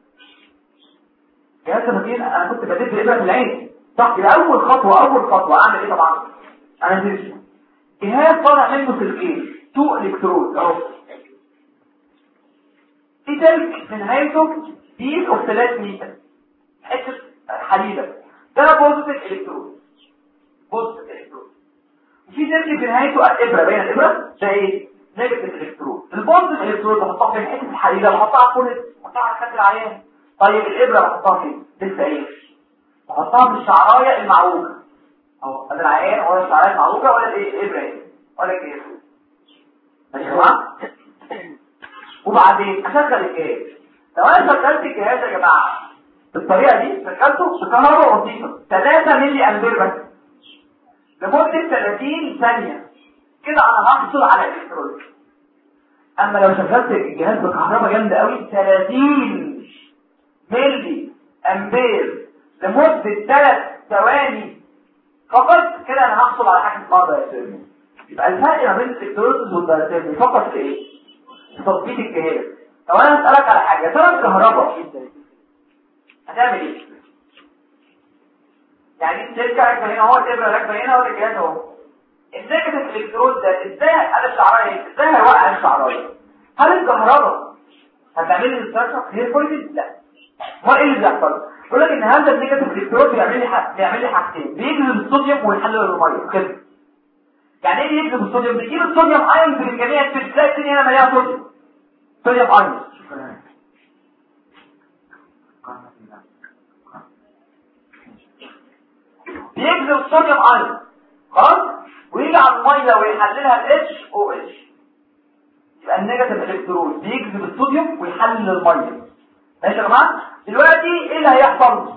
جهاز المكين انا كنت بديت بإبرة في العين صح يبقى اول خطوه اول خطوه اعمل ايه طبعا انا نزلت جهاز طالع منه سلكين تو الكترود اهو في سلك من نهايته ديل اوف 3 متر حته حديده ده بوزيتيف الكترود بوزيتيف الكترود وفي سلك في نهايته ابره بين الابره ده ايه نيجاتيف الكترود البوزيتيف الكترود بحطها في حته الحديده بحطها على كل بحطها على خد العيان طيب الابره بحطها فين لسه ايه بحطها في الشعرايه المعوجه اهو ادي العيان ولا الشعرايه المعوجه ولا الايه الابره ايه ولا كده ماشي يا جماعه وبعدين اشغل الجهاز لو انا شغلت الجهاز يا جماعه بالطريقه دي شغلته بكهرباء بسيطه 3 ملي امبير بس لمده 30 ثانيه كده انا هحصل على الالكترون اما لو شغلت الجهاز بكهرباء جامده قوي 30 ملي امبير لمده 3 ثواني فقط كده انا هحصل على حاجه اسمها دايتيرمي يبقى الفرق ما بين الالكتروليز والدايتيرمي فقط في ايه تظبيط الجهاز لو انا اسالك على حاجه ترى الكهرباء هتعمل ايه يعني السلكه راكبه هنا اهو الابره راكبه هنا ولا الجهاز اهو النيجاتيف الكترود ده ازاي انا الشعرايه ازاي هيوقع الشعرايه هل الكهرباء هتعمل لي ديستراكشن هي فوليكل لا ما ايه اللي بيحصل يقول لك ان هذا النيجاتيف الكترون بيعمل لي حاجه بيعمل لي حاجتين بيجذب الصوديوم ويحلل الميه كده يعني ايه بيجذب الصوديوم بيجيب الصوديوم ايون في الجميع تلاقي الدنيا هنا مليانه صوديوم صوديوم ايون بيجذب الصوديوم ايون خلاص ويجي على الميه ويحللها اتش او اتش يبقى النيجاتيف الكترون بيجذب الصوديوم ويحلل الميه ماشي يا جماعه دلوقتي ايه اللي هيحصل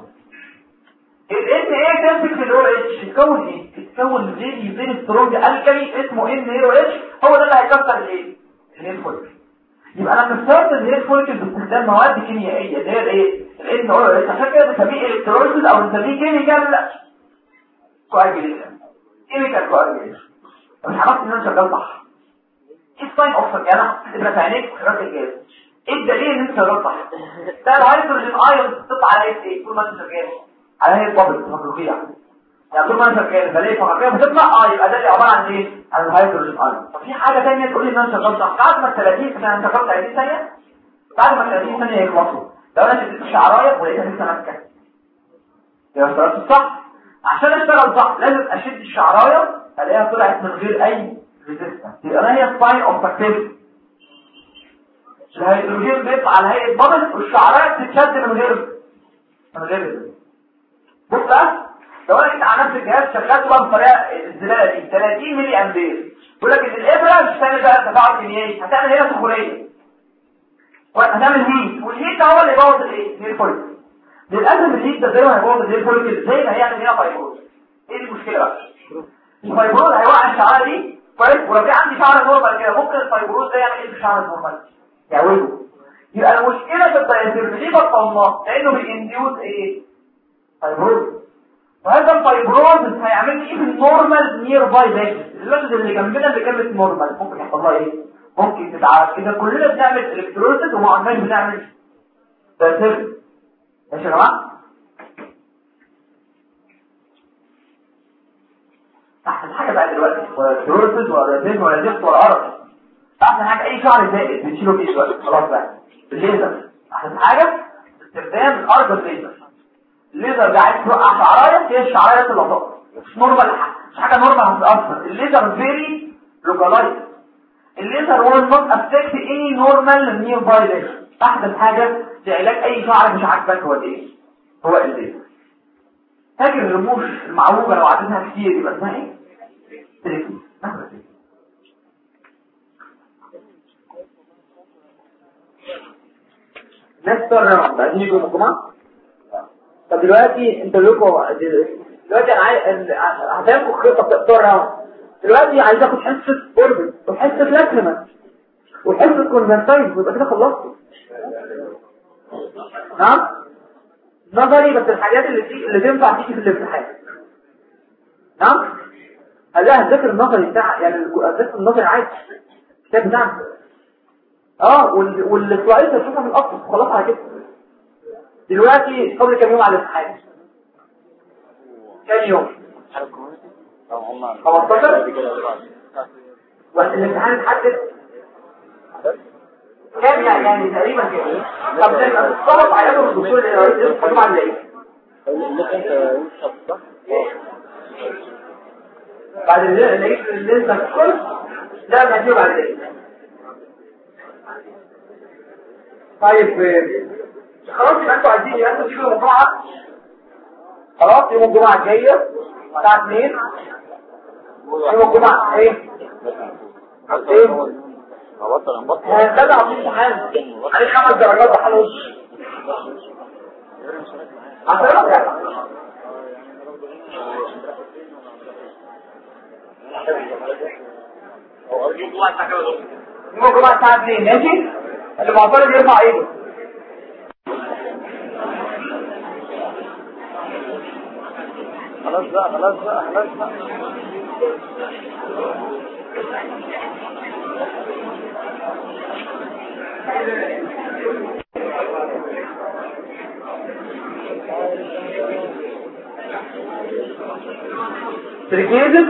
الان ايه تمسك في الاو اتش تتكون ايه تتكون زي بين سترونج الكلي اسمه ان هيرو اتش هو ده اللي هيكسر الايه الهير فوليكل يبقى انا بنستخدم الهير فوليكل باستخدام مواد كيميائيه اللي هي الايه الان هو اتش عشان كده بنسميه الكتروليز او بنسميه كيميكال كواجيليشن كيميكال كواجيليشن مش عرفت ان انا شغال صح ايه الساين اوف انا تبقى في عينيك خرجت الجهاز ايه الدليل ان انت شغال صح ده الهيدروجين ايون بتطلع على ايه طول ما انت شغال على هي البابل مخلوقيه يعني طول ما انت شغال بلاقي فقاقيه بتطلع اه يبقى ده اللي عباره عن ايه عن الهيدروجين ايون طب في حاجه ثانيه تقول لي ان انا شغال صح بعد ما 30 ثانيه انت شغال 30 ثانيه بعد ما 30 ثانيه يخلصوا لو انا شديت الشعرايه ولقيتها لسه ماسكه يبقى اشتغلت صح عشان اشتغل صح لازم اشد الشعرايه الاقيها طلعت من غير اي ريزيستنس يبقى هي ساين اوف سكسس الهيدروجين بيطلع على هيئه بابل والشعرايه بتتشد من غير من غير بص بقى لو انا جيت على نفس الجهاز شغلته بقى بطريقه الزلاله دي 30 ملي امبير يقول لك ان الابره مش هتعمل بقى تفاعل كيميائي هتعمل هنا سخونيه هتعمل هيت والهيت ده هو اللي يبوظ الايه الهير فوليكل للاسف الهيت ده زي ما هيبوظ الهير فوليكل زي ما هيعمل هنا فايبروز ايه المشكله بقى الفايبروز هيوقع الشعره دي كويس ولو في عندي شعر نورمال كده ممكن الفايبروز ده يعمل ايه في الشعر النورمال يعوده يبقى المشكله في الدايزيرم ليه بطلناه لانه بينديوز ايه فايبروز وهذا الفايبروز هيعمل لي ايه في النورمال نير باي باكس الوجد اللي جنبنا اللي كانت نورمال ممكن يحصل لها ايه ممكن تتعرف كده كلنا بنعمل الكتروليسيس وما عندناش بنعمل دايزيرم ماشي يا جماعه احسن حاجه بقى دلوقتي ولا كتروليسيس ولا دايزيرم ولا زفت ولا قرف احسن حاجه اي شعر زائد بنشيله بايه دلوقتي خلاص بقى بالليزر احسن حاجه استخدام الارجل ليزر الليزر ده عايز توقع شعرايه هي الشعرايه اللي هتقع مش نورمال مش حاجه نورمال هتتاثر الليزر فيري لوكالايز الليزر ويل نوت افكت اني نورمال نير باي ليزر احسن حاجه في علاج اي شعر مش عاجبك هو ايه هو الليزر فاكر الرموش المعوجه لو عددها كتير يبقى اسمها ايه تريكي ناس راوند عايزين يجوا الجمعة طب دلوقتي انت لكم دلوقتي انا عايز هتاخد خطه تختار راوند دلوقتي عايز اخد حصه اوربت وحصه لاكريمال وحصه كونفنتايز ويبقى كده خلصت نعم نظري بس الحاجات اللي تيجي اللي تنفع تيجي في الامتحان نعم هلا هتذاكر النظري بتاع يعني هتذاكر النظري عادي الكتاب بتاعنا اه والسؤال هتشوفها من الاصل خلاص على كده دلوقتي فاضل كام يوم على الامتحان كام يوم 15 وقت الامتحان اتحدد كام يعني يعني تقريبا كده طب ده طلب عيادة الدكتور اللي رئيس الحكومة عامله ايه بعد اللي اللي انت كل ده ما هتجيب بعد ايه طيب خلاص يبقى انتوا عايزين يبقى انتوا تيجوا يوم الجمعه خلاص يوم الجمعه الجايه الساعه 2 يوم الجمعه ايه ايه هنبدا على الامتحان عليه خمس درجات بحال وش عشرة يعني يوم الجمعه الساعه 2 ماشي اللي معترض يرفع ايده خلاص بقى خلاص بقى خلاص بقى تركيزك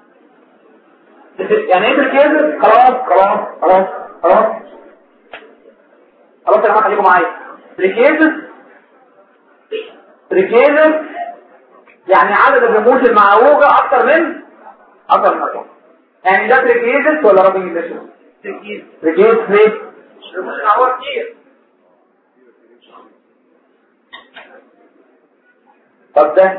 يعني ايه تركيزك خلاص خلاص خلاص خلاص جماعه خليكم معايا تريكيزس تريكيزس يعني عدد الرموش المعوجه اكتر من اكتر من أربعة. يعني ده تريكيزس ولا رابنج ديشن تركيز تريكيزس ليه الرموش العوار كتير طب ده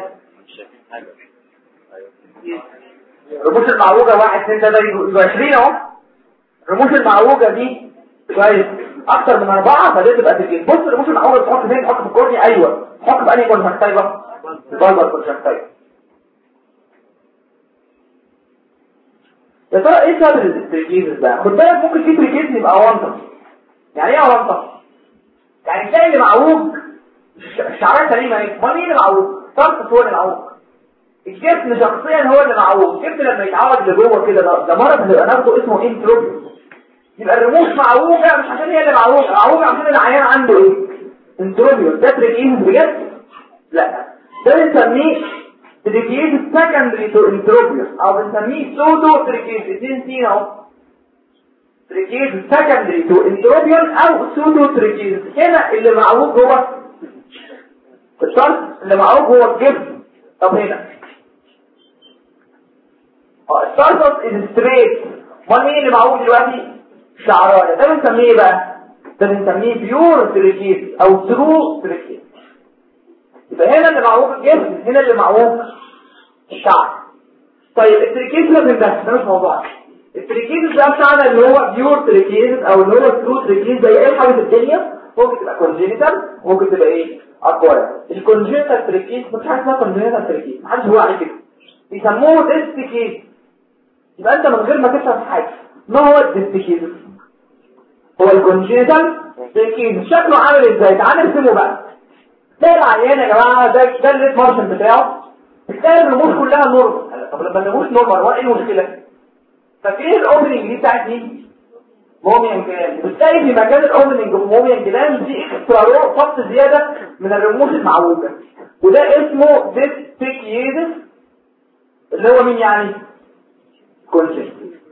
الرموش المعوجة واحد اتنين تلاتة يبقوا يبقوا 20 اهو الرموش المعوجة دي كويس اكتر من اربعة فدي تبقى تجيب بص الرموش المعوجة تحط فين تحط في الكورني ايوه تحط في انهي كونتراكتايفا البالبر كونتراكتايفا يا ترى ايه سبب التركيز ده خد بالك ممكن في تركيز يبقى اونطه يعني ايه اونطه يعني تلاقي اللي معوج الش- الشعريه سليمه اهي امال مين اللي معوج طرف هو اللي معوج الجسم شخصيا هو اللي معوج الجسم لما يتعوج لجوه كده ده ده مرض هنبقى ناخده اسمه انتروبيوس يبقى الرموش معوجه مش عشان هي اللي معوجه معوجه عشان العيان عنده ايه انتروبيوس ده تركيز بجد لا ده بنسميه تركيز سكندري تو انتروبيوس او بنسميه سودو تركيز الاثنين فينا اهو تركيز سكندري تو انتروبيون او سودو تركيز هنا اللي معوج هو الشرط اللي معوج هو الجبن طب هنا اه الشرطس از ستريت امال مين اللي معوج دلوقتي شعرايه ده بنسميه ايه بقى ده بنسميه بيور تركيز او ثرو تركيز يبقى هنا اللي معوج الجبن هنا اللي معوج الشعر طيب التركيز لازم ده ده مش موضوع التركيز ده بتاعنا اللي هو بيور تركيز او اللي هو ثرو تركيز زي اي حاجه في الدنيا ممكن تبقى كونجينيتال ممكن تبقى ايه اكواير الكونجينيتال تركيز مش حاجه اسمها كونجينيتال تركيز محدش هو عليه كده بيسموه ديستيكيز يبقى انت من غير ما تفهم حاجه ما هو الديستيكيز هو الكونجينيتال تركيز شكله عامل ازاي تعال نرسمه بقى ده العيان يا جماعه ده ده الليت مارشن بتاعه بتلاقي الرموش كلها نورمال طب لما الرموش نورمال هو ايه المشكله ففين الاوبننج دي بتاعت مين موميان جلاند بتلاقي في مكان الاوبننج في موميان جلاند دي اكسترا رو خط زياده من الرموش المعوجه وده اسمه ديستيكيزس اللي هو مين يعني كونجنت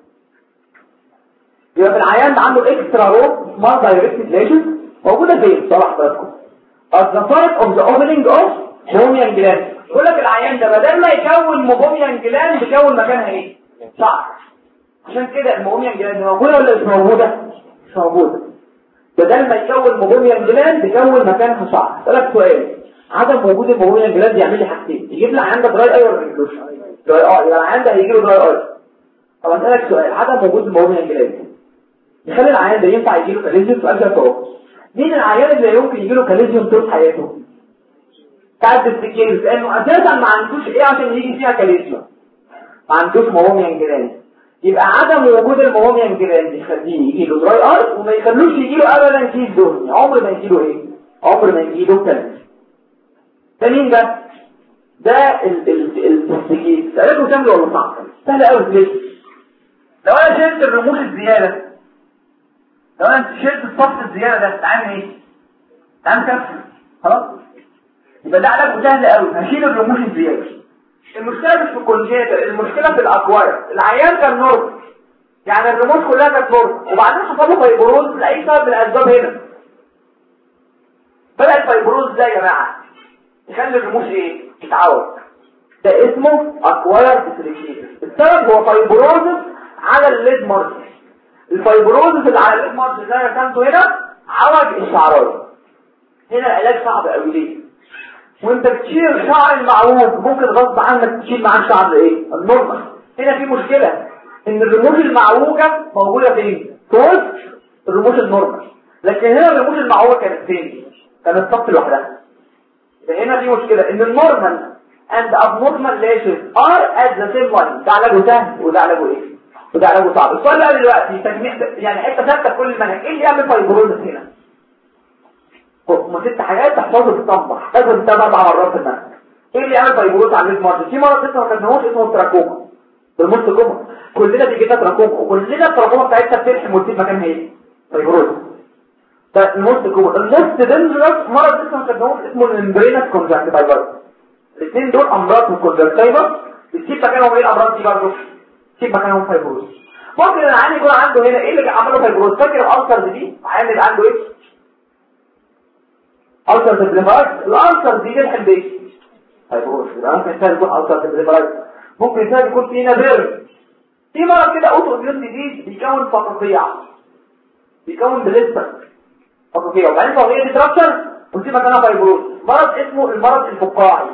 يبقى في العيان عنده اكسترا رو سمارت دايركتد ليشن موجوده فين صلاح حضراتكم at the site of the opening of موميان جلاند يقول لك العيان ده بدل ما يكون موميان جلاند يكون مكانها ايه شعر عشان كده الموميان جلاند موجوده ولا مش موجوده مش موجوده بدل ما يكون موميان جلاند يكون مكانها شعر ثلاث سؤال عدم وجود الموميان جلاند يعمل لي حاجتين يجيب لي عندك دراي اي ولا ما يجيبلوش دراي اي يبقى العيان ده هيجي له دراي اي طب اسالك سؤال عدم وجود الموميان جلاند يخلي العيان ده ينفع يجي له كاليزيوم سؤال ده فوق مين العيان اللي يمكن يجي له كاليزيوم طول حياته تعد السكينز لانه اساسا ما عندوش ايه عشان يجي فيها كاليزيوم ما عندوش موميان جلاند يبقى عدم وجود الموميان جلاند يخليه يجي له دراي اي وما يخلوش يجي له ابدا كيس دهني عمر ما يجي له ايه عمر ما يجي له كاليزيوم ده مين ده ده ال ال السكين سألته سهل ولا صعب سهل قوي ليه لو انا شلت الرموش الزياده لو انا شلت الصف الزياده ده تعمل ايه تعمل كسر خلاص يبقى ده علاجه سهل قوي هشيل الرموش الزياده المشكله مش في الكونجيتال المشكله في الاكواير العيان كان نور يعني الرموش كلها كانت نور وبعدين حصل له فيبروز لاي سبب من الاسباب هنا بدا الفيبروز ده يا جماعه يخلي الرموش ايه تتعوج ده اسمه اكواير ديسريكيشن السبب هو فيبروز على الليد مارجن الفيبروز اللي على الليد مارجن ده رسمته هنا عوج الشعرايه هنا العلاج صعب قوي ليه وانت بتشيل شعر المعوج ممكن غصب عنك تشيل معاه شعر ايه النورمال هنا في مشكلة ان الرموش المعوجة موجودة فين في وسط الرموش النورمال لكن هنا الرموش المعوجة كانت فين كانت صف لوحدها يبقى هنا في مشكلة ان النورمال and abnormal lashes are at the same line ده علاجه سهل وده علاجه ايه وده علاجه صعب السؤال بقى دلوقتي تجميع يعني حته ثابته في كل المنهج ايه اللي يعمل فايبروزس هنا هم ست حاجات تحفظه في الطنبة لازم تتابع اربع مرات في المنهج ايه اللي يعمل فايبروز على المرض في مرض لسه ما خدناهوش اسمه التراكوما بالموست كوما كلنا بيجي لنا تراكوما وكلنا التراكوما بتاعتها بتلحم وتسيب مكانها ايه فايبروز ده الموست كوما الموست دينجرس مرض لسه ما خدناهوش اسمه الممبرينس كونجكتيفايبر الاثنين دول امراض من الكونجكتيفا بتسيب مكانهم ايه الامراض دي برضه تسيب مكانهم فايبروز ممكن العيان يكون عنده هنا ايه اللي عمله فايبروز فاكر الالسر دي العيان اللي عنده ايه التر سبليمايت الالتر دي بنحب ايه هيقول ممكن يسال يكون التر سبليمايت ممكن يسال يكون في نادر في مرض كده اوتو اميون ديزيز بيكون فقاقيع بيكون بليستر فقاقيع وبعدين فقاقيع ديستراكشر وفي مكانها فايبروز مرض اسمه المرض الفقاعي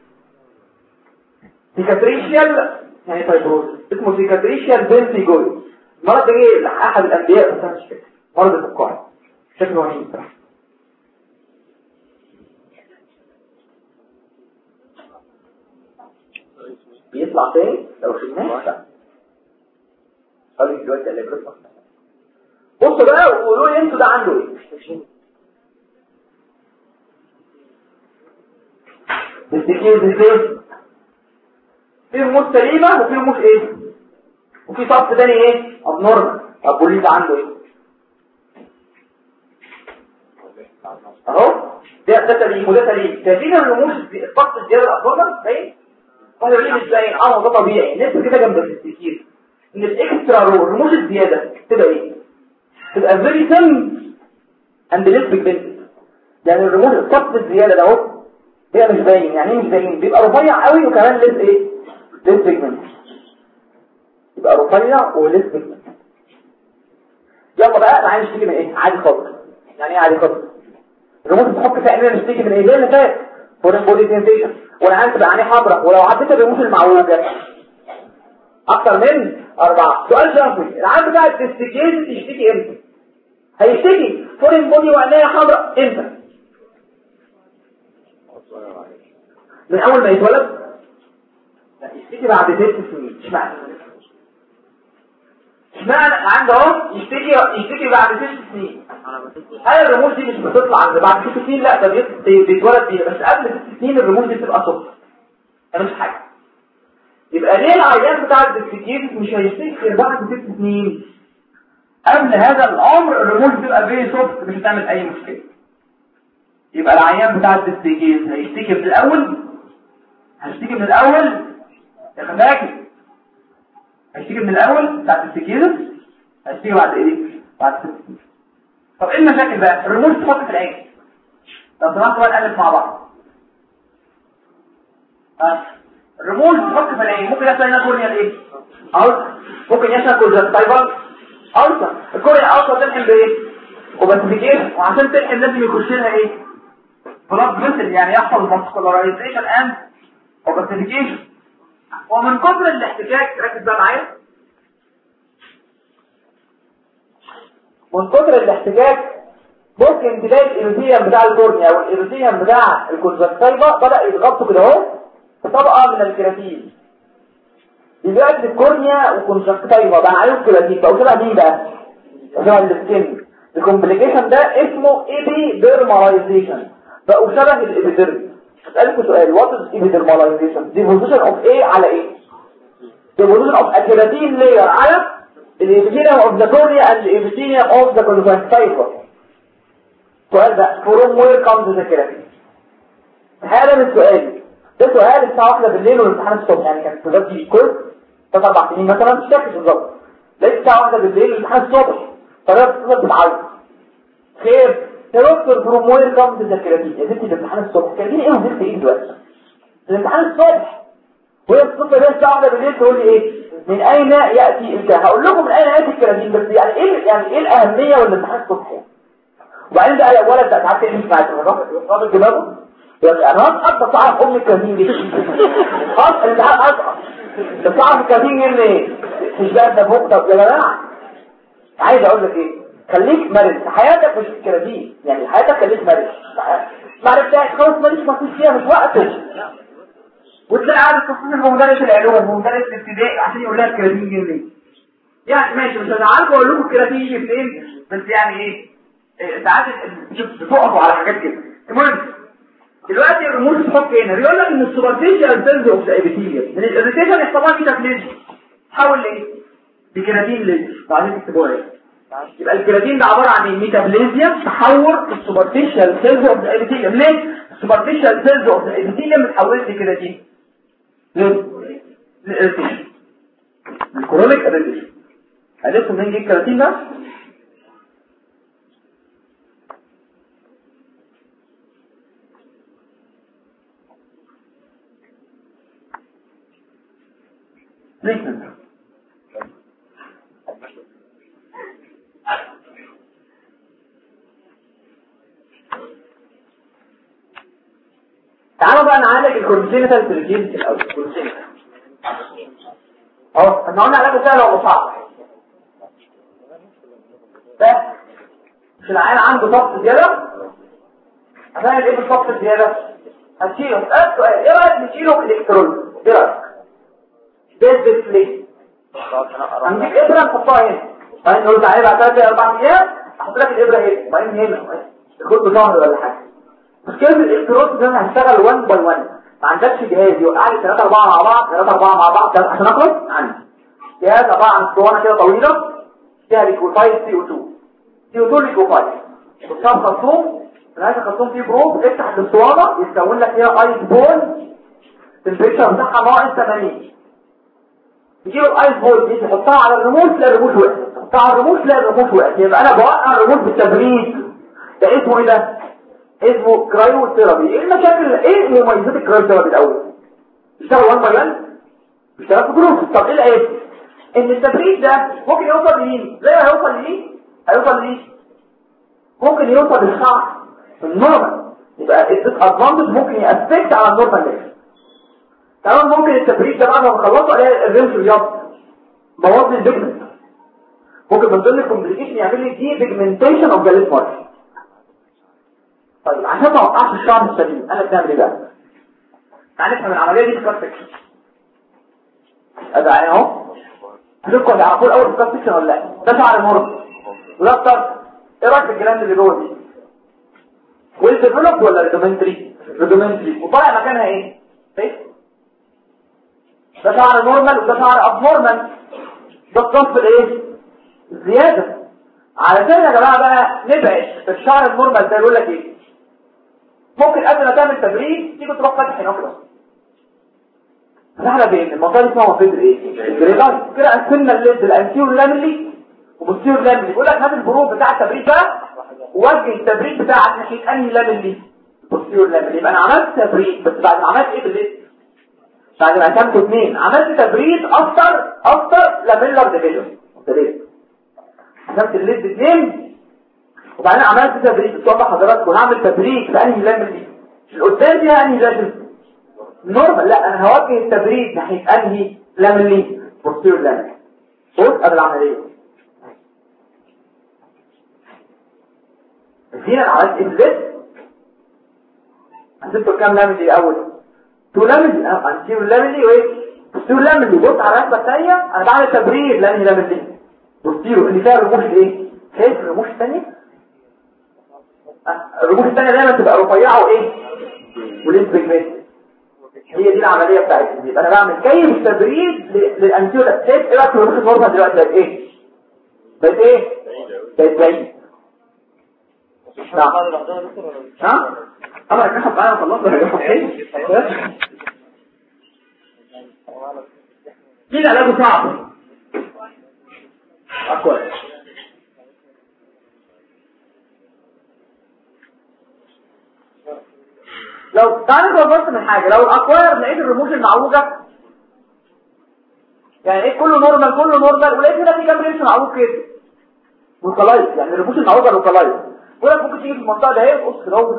سيكاتريشيال يعني فايبروز اسمه سيكاتريشيال بنتيجوي المرض ده جه لاحد الانبياء بس انا مش فاكر مرض الفقاعي شكله وحيد بصراحه بيطلع تاني لو شلناه قالوا دلوقتي اللي بيطلع بصوا بقى وقولوا لي انتوا ده عنده ايه التكيز ازاي في رموز سليمه وفي رموز ايه وفي صف تاني ايه ابنورمال طب قولي ده عنده ايه اهو ده ده سليم وده سليم شايفين الرموز الصف الزياده الابنورمال باين قالوا ليه مش باين اه ده طبيعي الناس كده جنب التكيز ان الاكسترا رو الرموز الزياده تبقى ايه تبقى فيري سم اند ليس بيجمنت يعني الرموز الصف الزياده ده اهو هي مش باين يعني ايه مش باين بيبقى رفيع قوي وكمان ليس ايه ليس بيجمنت يبقى رفيع وليس بيجمنت يلا بقى انا عايز اشتكي من ايه عادي خالص يعني ايه عادي خالص الرموز بتحط في عينينا نشتكي من ايه زي اللي فات فورين بودي سنسيشن والعين تبقى عينيه حمراء ولو عديت الرموز المعوجه اكتر من اربعة سؤال شرفي العام بتاع التستيكيز يشتكي امتى هيشتكي فورين بودي وعينيه حمراء امتى من اول ما يتولد لا يشتكي بعد ست سنين اشمعنى اشمعنى عنده اهو يشتكي يشتكي بعد ست سنين هل الرموز دي مش بتطلع عند بعد ست سنين لا ده بيت- بيتولد بيها بس قبل ست سنين الرموز دي بتبقى صفر انا مش حاجه يبقى ليه العيان بتاع الدكتيكيز مش هيشتكي غير بعد ست سنين قبل هذا الامر الرموز بتبقى فيري سوفت مش هتعمل اي مشكله يبقى العيان بتاع الدكتيكيز هيشتكي من الاول هيشتكي من الاول يا خلاكي هيشتكي من الاول بتاع الدكتيكيز هيشتكي بعد ايه بعد ست سنين طب ايه المشاكل بقى الرموز تحط في العين طب سمعتوا بقى نقلب مع بعض ها الرموز تحط في العين ممكن يحصل هنا كورنيا ايه ألسر ممكن يحصل كونجكتيفال ألسر الكورنيا ألسر تلحم بايه وباسيفيكيشن وعشان تلحم لازم يخش لها ايه بلاد فيسل يعني يحصل فاسكولارايزيشن اند وباسيفيكيشن ومن كثر الاحتكاك ركز بقى معايا من كثر الاحتكاك ممكن تلاقي الإيروثيوم بتاع الكورنيا او الإيروثيوم بتاع الكونجكتيفا بدأ يتغطوا كده اهو بطبقة من الكيراتين دلوقتي الكورنيا والكونجكتيفا بقى عليهم كيراتين بقوا شبه مين بقى؟ شبه السكين الكومبليكيشن ده اسمه ايبيديرماليزيشن بقوا شبه الابيديرم اسالكم سؤال وات از ايبيديرماليزيشن ديبوزيشن اوف ايه على ايه ديبوزيشن اوف كيراتين لاير على الابيثيليوم اوف ذا كورنيا اند الابيثيليوم اوف ذا كونجكتيفا سؤال بقى فروم وير كامز ذا كيراتين هذا من السؤال ده سؤال الساعة واحدة بالليل والامتحان الصبح يعني كانت السؤال دي كورس ثلاث اربع سنين مثلا مش فاكر بالظبط لقيت الساعة واحدة بالليل والامتحان الصبح فده بتتصل بتعيط خير يا دكتور فروم وير كامز ذا كيراتين يا ستي الامتحان الصبح كيراتين ايه وزفت ايه دلوقتي الامتحان الصبح وهي بتصل بيا الساعة واحدة بالليل تقول لي ايه من اين يأتي الكلام هقول لكم من اين يأتي الكيراتين بس يعني ايه يعني ايه الاهمية والامتحان الصبح يعني وبعدين بقى يا ولد بقى تعرف مش معاك الراجل دماغه يعني انا هسقط بس اعرف ام الكراتين دي خلاص انت عارف اسقط بس اعرف الكراتين دي منين مش بقى ده فوق طب يا جماعه عايز اقول لك ايه خليك مرن حياتك مش الكراتين يعني حياتك خليك مرن ما عرفتش خلاص ماليش مفيش فيها مش وقته وتلاقي قاعد تصنيف مدرس العلوم ومدرس الابتدائي عشان يقول لها الكراتين دي منين يعني ماشي مش هزعلكم واقول لكم الكراتين يجي منين بس يعني ايه إيه، ساعات بتقفوا على حاجات كده المهم دلوقتي الرموز تحط هنا بيقول لك ان السوبرفيشال سيلز اوف ذا ابيثيليوم من الاريتيشن يحصل لها ميتافليزيا تحول لايه بكيراتين ليز بعدين تكتبوها ايه يبقى الكيراتين ده عباره عن ايه ميتافليزيا تحول السوبرفيشال سيلز اوف ذا ابيثيليوم ليه السوبرفيشال سيلز اوف ذا ابيثيليوم اتحولت لكيراتين ليه الاريتيشن الكرونيك اريتيشن عرفتوا منين جه الكيراتين ده تريتمنت تعالوا بقى نعالج الكونجينيتال تريجينز الاول الكونجينيتال اهو احنا قلنا علاجه سهل ولا صعب بس مش العيان عنده ضغط زياده هنعمل ايه بالضغط الزياده هنشيله اسال سؤال ايه رايك نشيله بالالكترون ايه رايك ده ديسبلاي هنجيب ابره نحطها هنا بعدين نقول تعالى بعد ثلاث اربع ايام احط لك الابره هنا بعدين هنا تاخد شهر ولا حاجه مشكله الالكترون ده انا هشتغل 1 باي 1 ما عندكش جهاز يوقع لي 3 4 مع بعض 3 4 مع بعض عشان اخلص عندي جهاز عباره عن اسطوانه كده طويله فيها ليكوفايد سي او 2 سي او 2 ليكوفايد قدام خرطوم هذا الخرطوم فيه بروب افتح الاسطوانه يتكون لك فيها ايس بول التمبريتشر بتاعها ناقص 80 تجيب الايس بول دي تحطها على الريموت تلاقي الريموت وقع تحطها على الريموت تلاقي الريموت وقع يبقى انا بوقع الريموت بالتبريد ده اسمه ايه ده اسمه كرايو ثيرابي ايه المشاكل ايه مميزات الكرايو ثيرابي الاول بيشتغل 1 باي 1 بيشتغل في جروب طب ايه العيب ان التبريد ده ممكن يوصل لمين زي ما هيوصل لمين هيوصل لمين ممكن يوصل للشعر النورمال يبقى الادفانتج ممكن يأفكت على النورمال ليفل كمان ممكن التبريد ده بعد ما نخلصه عليه الرمش الرياضي بوظ لي البيجمنت ممكن من ضمن الكومبليكيشن يعمل لي دي بيجمنتيشن اوف ذا ليف مارك طيب عشان ما اوقعش الشعر السليم انا بنعمل ايه بقى تعالى نفهم العمليه دي سكار سكشن ادعي اهو هتبقوا تعرفوا الاول سكار سكشن ولا لا ده شعر المرض وده الطرف ايه رايك في الجلاند اللي جوه دي ويل ديفلوب ولا ريدومنتري ريدومنتري وطالع مكانها ايه فيك ده شعر نورمال وده شعر اب نورمال ده الصف الايه زياده علشان يا جماعه بقى نبعد الشعر النورمال ده يقول لك ايه ممكن قبل ما تعمل تبريد تيجي تروح فاتح هنا كده فاحنا بين المنطقه دي اسمها منطقه ايه الجريلايت كده قسمنا الليد الانتيور لاملي وبوستيور لاملي يقول لك هات البروف بتاع التبريد بقى وجه التبريد بتاعك ناحيه انهي لاملي بوستيور لاملي يبقى انا عملت تبريد بس بعد ما عملت ايه بالليد بعد ما كانت اثنين عملت تبريد اكتر اكتر لاميلر ديفيجن عملت الليد اثنين وبعدين عملت تبريد توضح حضراتكم هعمل تبريد في انهي لاملي القدام دي انهي لاملي نورمال لا انا هوجه التبريد ناحيه انهي لاملي بوستيور لاملي بص قبل العمليه هنا عملت ابليت هتبقى كام لاملي اول تو لاملي اه انتيرو لاملي وايه بوستيرو لاملي بص على الرسمه الثانيه انا بعمل تبريد لانهي لاملي بوستيرو اللي فيها الرموش الايه شايف الرموش الثانيه الرموش الثانيه دايما تبقى رفيعه وايه وليس بيجمنت هي دي العمليه بتاعتي يبقى انا بعمل كيف تبريد للانتيرو شايف ايه رايك الرموش النورمال دلوقتي بقت ايه بقت ايه بقت بعيد نعم ها طبعا الكشف معايا خلصنا يا جماعه دي العلاج صعب اكويس لو تعالى جربت من حاجه لو الاكواير لقيت الرموش المعوجه يعني ايه كله نورمال كله نورمال ولقيت هنا في كام رمش معوج كده لوكالايز يعني الرموش المعوجه لوكالايز ولا ممكن تيجي في المنطقه ده ايه قص كده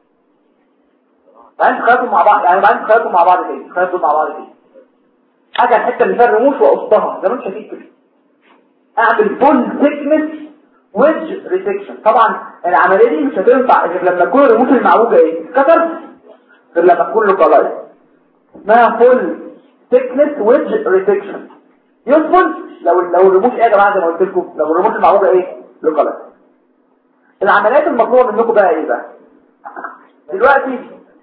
بعدين تخيطوا مع بعض يعني بعدين تخيطوا مع بعض كده تخيطوا مع بعض كده حاجه الحته اللي فيها الرموش واقصها زي ما انت شايف كده اعمل فول ثيكنس ويدج ريسكشن طبعا العمليه دي مش هتنفع غير لما تكون الرموش المعوجه ايه كتر غير لما تكون لوكالايز اسمها فول ثيكنس ويدج ريسكشن يدخل لو لو الرموش ايه يا جماعه زي ما قلت لكم لو الرموش المعوجه ايه لوكالايز العمليات المطلوبه منكم بقى ايه بقى دلوقتي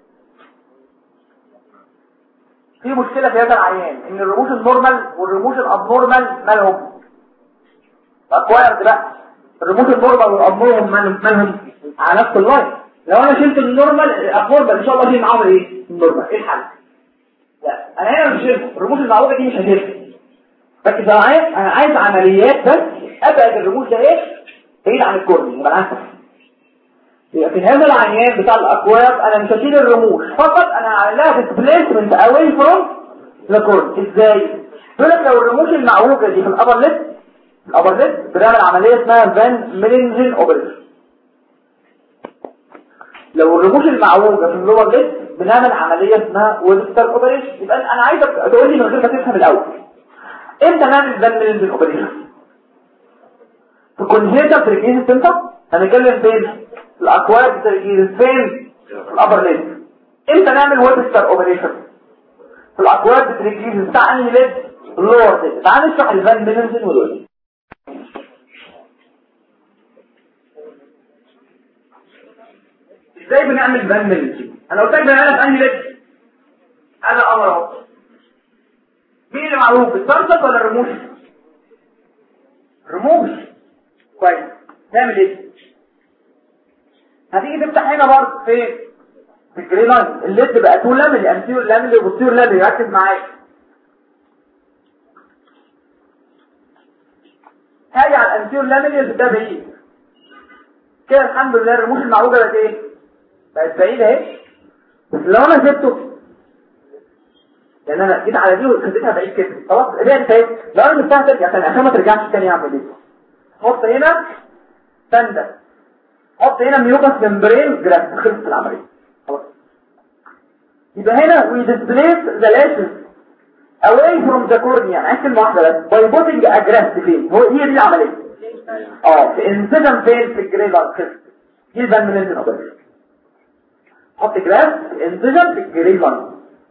في مشكلة في هذا العيان ان الرموش النورمال والرموش الابنورمال مالهم اكوايرد بقى الرموش النورمال والابنورمال مالهم مالهم على نفس اللاين لو انا شلت النورمال الابنورمال ان شاء الله دي معاهم ايه النورمال ايه الحل لا انا هنا مش شلت الرموش المعوجه دي مش هشيلها بس انا عايز انا عايز عمليات بس ابعد الرموش ده ايه بعيد عن الكورني يبقى انا يبقى في هذا العيان بتاع الاكواب انا مش هشيل الرموش فقط انا هعمل لها ديسبليسمنت اواي فروم ذا كورن ازاي يقول لك لو الرموش المعوجه دي في الابر ليب الابر ليب بنعمل عمليه اسمها فان ميلينجن اوبريشن لو الرموش المعوجه في اللور ليب بنعمل عمليه اسمها ويلستر اوبريشن يبقى انا عايزك تقول لي من غير ما تفهم الاول امتى نعمل فان ميلينجن اوبريشن في كونجيتال تريكيز سنتر هنتكلم فين الاكواد تريكيز فين في الابر ليب امتى نعمل ويلستر اوبريشن في الاكواد تريكيز بتاع انهي ليب اللور ليب تعال نشرح الفان ميلينجن ودول ازاي بنعمل فان ميلينجن انا قلت لك بنعملها في انهي ليب هذا امر اهو مين اللي معروف السنتر ولا الرموش رموش كويس نعمل ايه هتيجي تفتح هنا برضه فين في الجري لاين الليد بقى تو لامل انتيور لامل وبوستيور لامل ركز معايا هاجي على الانتيور لامل اللي ده بعيد كده الحمد لله الرموش المعوجه بقت ايه بقت بعيده اهي بس لو انا سبته لان انا جيت على دي وخدتها بعيد كده خلاص رجعت اهي لو انا سبتها ترجع تاني عشان ما ترجعش تاني اعمل ايه حط هنا سنده حط هنا ميوكس ممبرين جراف خلصت العمليه خلاص يبقى هنا we displace the lashes away from the cornea عايز كلمه واحده بس by putting a graft فين هو هي دي العمليه اه في انسجم فين في الجري لاين خلصت دي البان من النظر حط جراف انسجم في الجري لاين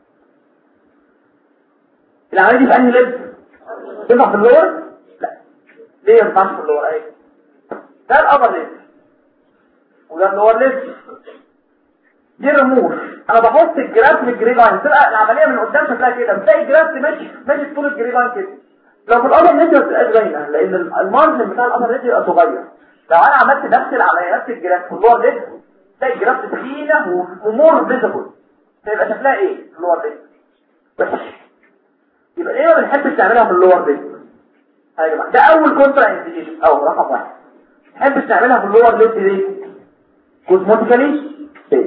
العمليه دي في انهي لب تنفع في اللور لا ليه ما ينفعش في اللور اهي ده الابر لب وده اللور لب دي الرموش انا بحط الجراف في الجري لاين تبقى العمليه من قدام شكلها كده بتلاقي الجراف ماشي ماشي طول الجري لاين كده لو في الابر لب ما بتبقاش باينه لان المارجن بتاع الابر لب يبقى صغير لو انا عملت نفس العمليه نفس الجراف في اللور لب تلاقي الجراف تخينه ومور فيزبل تبقى شكلها ايه اللور لب وحش يبقى ليه ما بنحبش نعملها في اللور ليب يا جماعه ده اول كونترا انديكيشن او رقم واحد ما بنحبش نعملها في اللور ليب ليه كوزموتيكالي سيف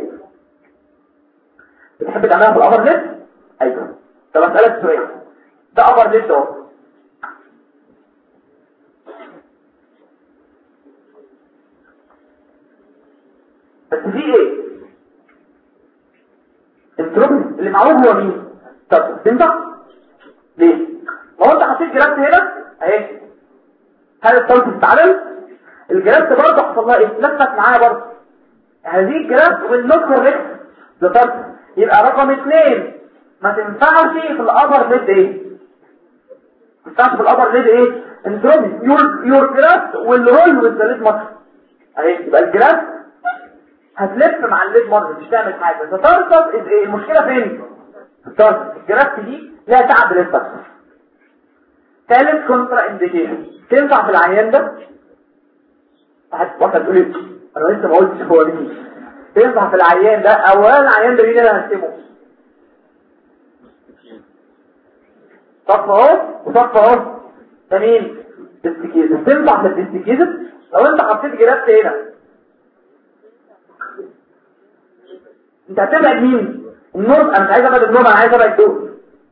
بتحب تعملها في الابر ليب ايوه طب اسالك سؤال ده ابر ليب اهو بس في ايه التروبين اللي معروف هو مين طب تنفع ليه ما هو انت حطيت جرافت هنا اهي هل الصوت استعمل الجرافت برضه حصل لها ايه لفت معايا برضه هذه الجرافت والنوت كوريكت ده طرف يبقى رقم اثنين ما تنفعش في الابر ليد ايه ما تنفعش في الابر ليد ايه انتروبي يور يور جرافت والرول والليد مصر اهي يبقى الجرافت هتلف مع الليد مصر مش تعمل حاجه ده طرف ايه المشكله فين الطرف الجرافت دي لا تعب للتكسر ثالث كونترا انديكيشن تنفع في العيان ده واحد واحد تقول لي انا لسه ما قلتش هو مين تنفع في العيان ده اولا العيان ده مين اللي هنسيبه صف اهو وصف اهو ده مين ديستيكيزم تنفع في الديستيكيزم لو انت حطيت جرافت هنا انت هتبعد مين النور انا مش عايز ابعد النور انا عايز ابعد دول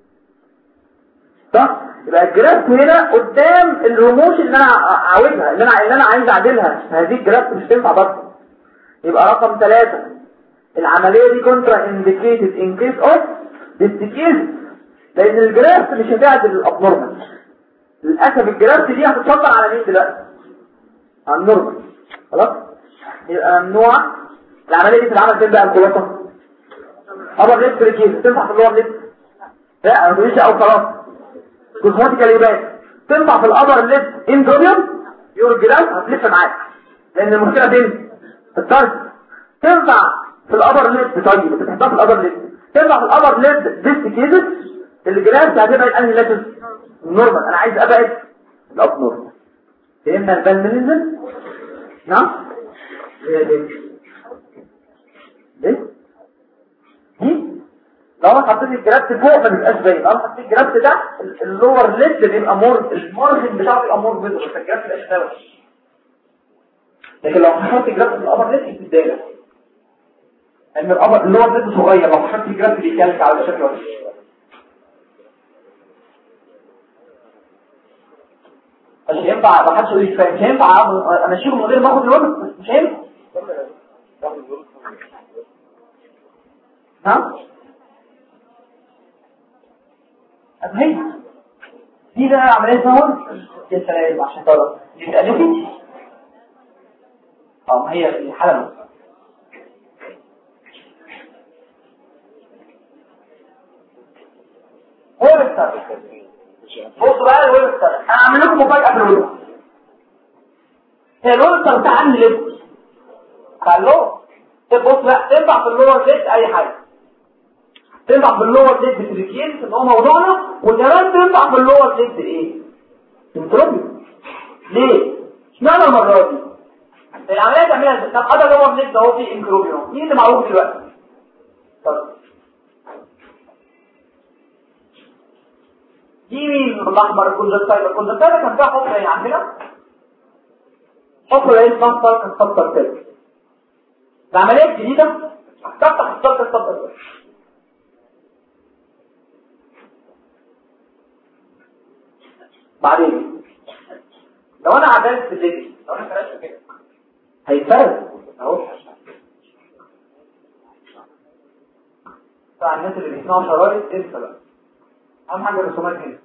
صح يبقى الجرافت هنا قدام الرموش اللي انا عاوزها اللي انا اللي انا عايز اعدلها هذه الجرافت مش تنفع برضه يبقى رقم ثلاثة العملية دي كونترا انديكيتد ان كيس اوف ديستيكيز لان الجرافت مش هتعدل الابنورمال للاسف الجرافت دي هتتطلع على مين دلوقتي على النورمال خلاص يبقى ممنوع العملية دي بتتعمل فين بقى الخلاصة ابر ليب بريكيز تنفع في اللور ليب لا ما تقوليش او خلاص كوزموتيكال يبان تنفع في الابر ليب اندوبيوم يور جلاس هتلف معاك لان المشكله فين في الطرف تنفع في الابر ليب طيب انت بتحطها في الابر ليب تنفع في الابر ليب ديستيكيزس الجلاس هتبعد انهي لاتس نورمال انا عايز ابعد الاب نورمال فهمنا البان منزل نعم هي دي ليه دي لو انا حطيت الجرافت فوق ما بيبقاش باين لو انا حطيت الجرافت ده اللور ليد بيبقى مور المارجن بتاعه بيبقى مور فيزبل بس الجرافت مبقاش باين لكن لو حطيت الجرافت في الابر ليد بتتضايق لان الابر اللور ليد صغير لو حطيت الجرافت بيتكلك على شكل وحش مش هينفع ما حدش يقول لي مش هينفع امشيكم من غير ما اخد الوزن مش هينفع ها هي دي بقى عمليه صور يا سلام عشان طلب دي تألفي اه ما هي الحاله ويبستر بصوا بقى الويبستر انا هعمل لكم مفاجاه في الويبستر هي الويبستر بتاع عندي لب خلوه بص بقى تنفع في اللور ليد اي حاجه تنفع في اللور ليد تريكيز اللي هو موضوعنا وكمان تنفع في اللور ليد ايه انتروبي ليه اشمعنى المره دي العمليه تعملها طب هذا اللور ليد اهو فيه انكروبيون مين اللي معروف دلوقتي طب دي مين الاحمر الكونجكتيفا الكونجكتيفا كان فيها حفره يعني عندنا حفره ايه اسمها سارك السبتر كده العمليه الجديده تفتح السارك السبتر بعدين لو انا عدلت في الرجل لو انا فرشت كده هيتفرد اهو بتاع الناس اللي بيسمعوا شرايط انسى بقى اهم حاجه الرسومات هنا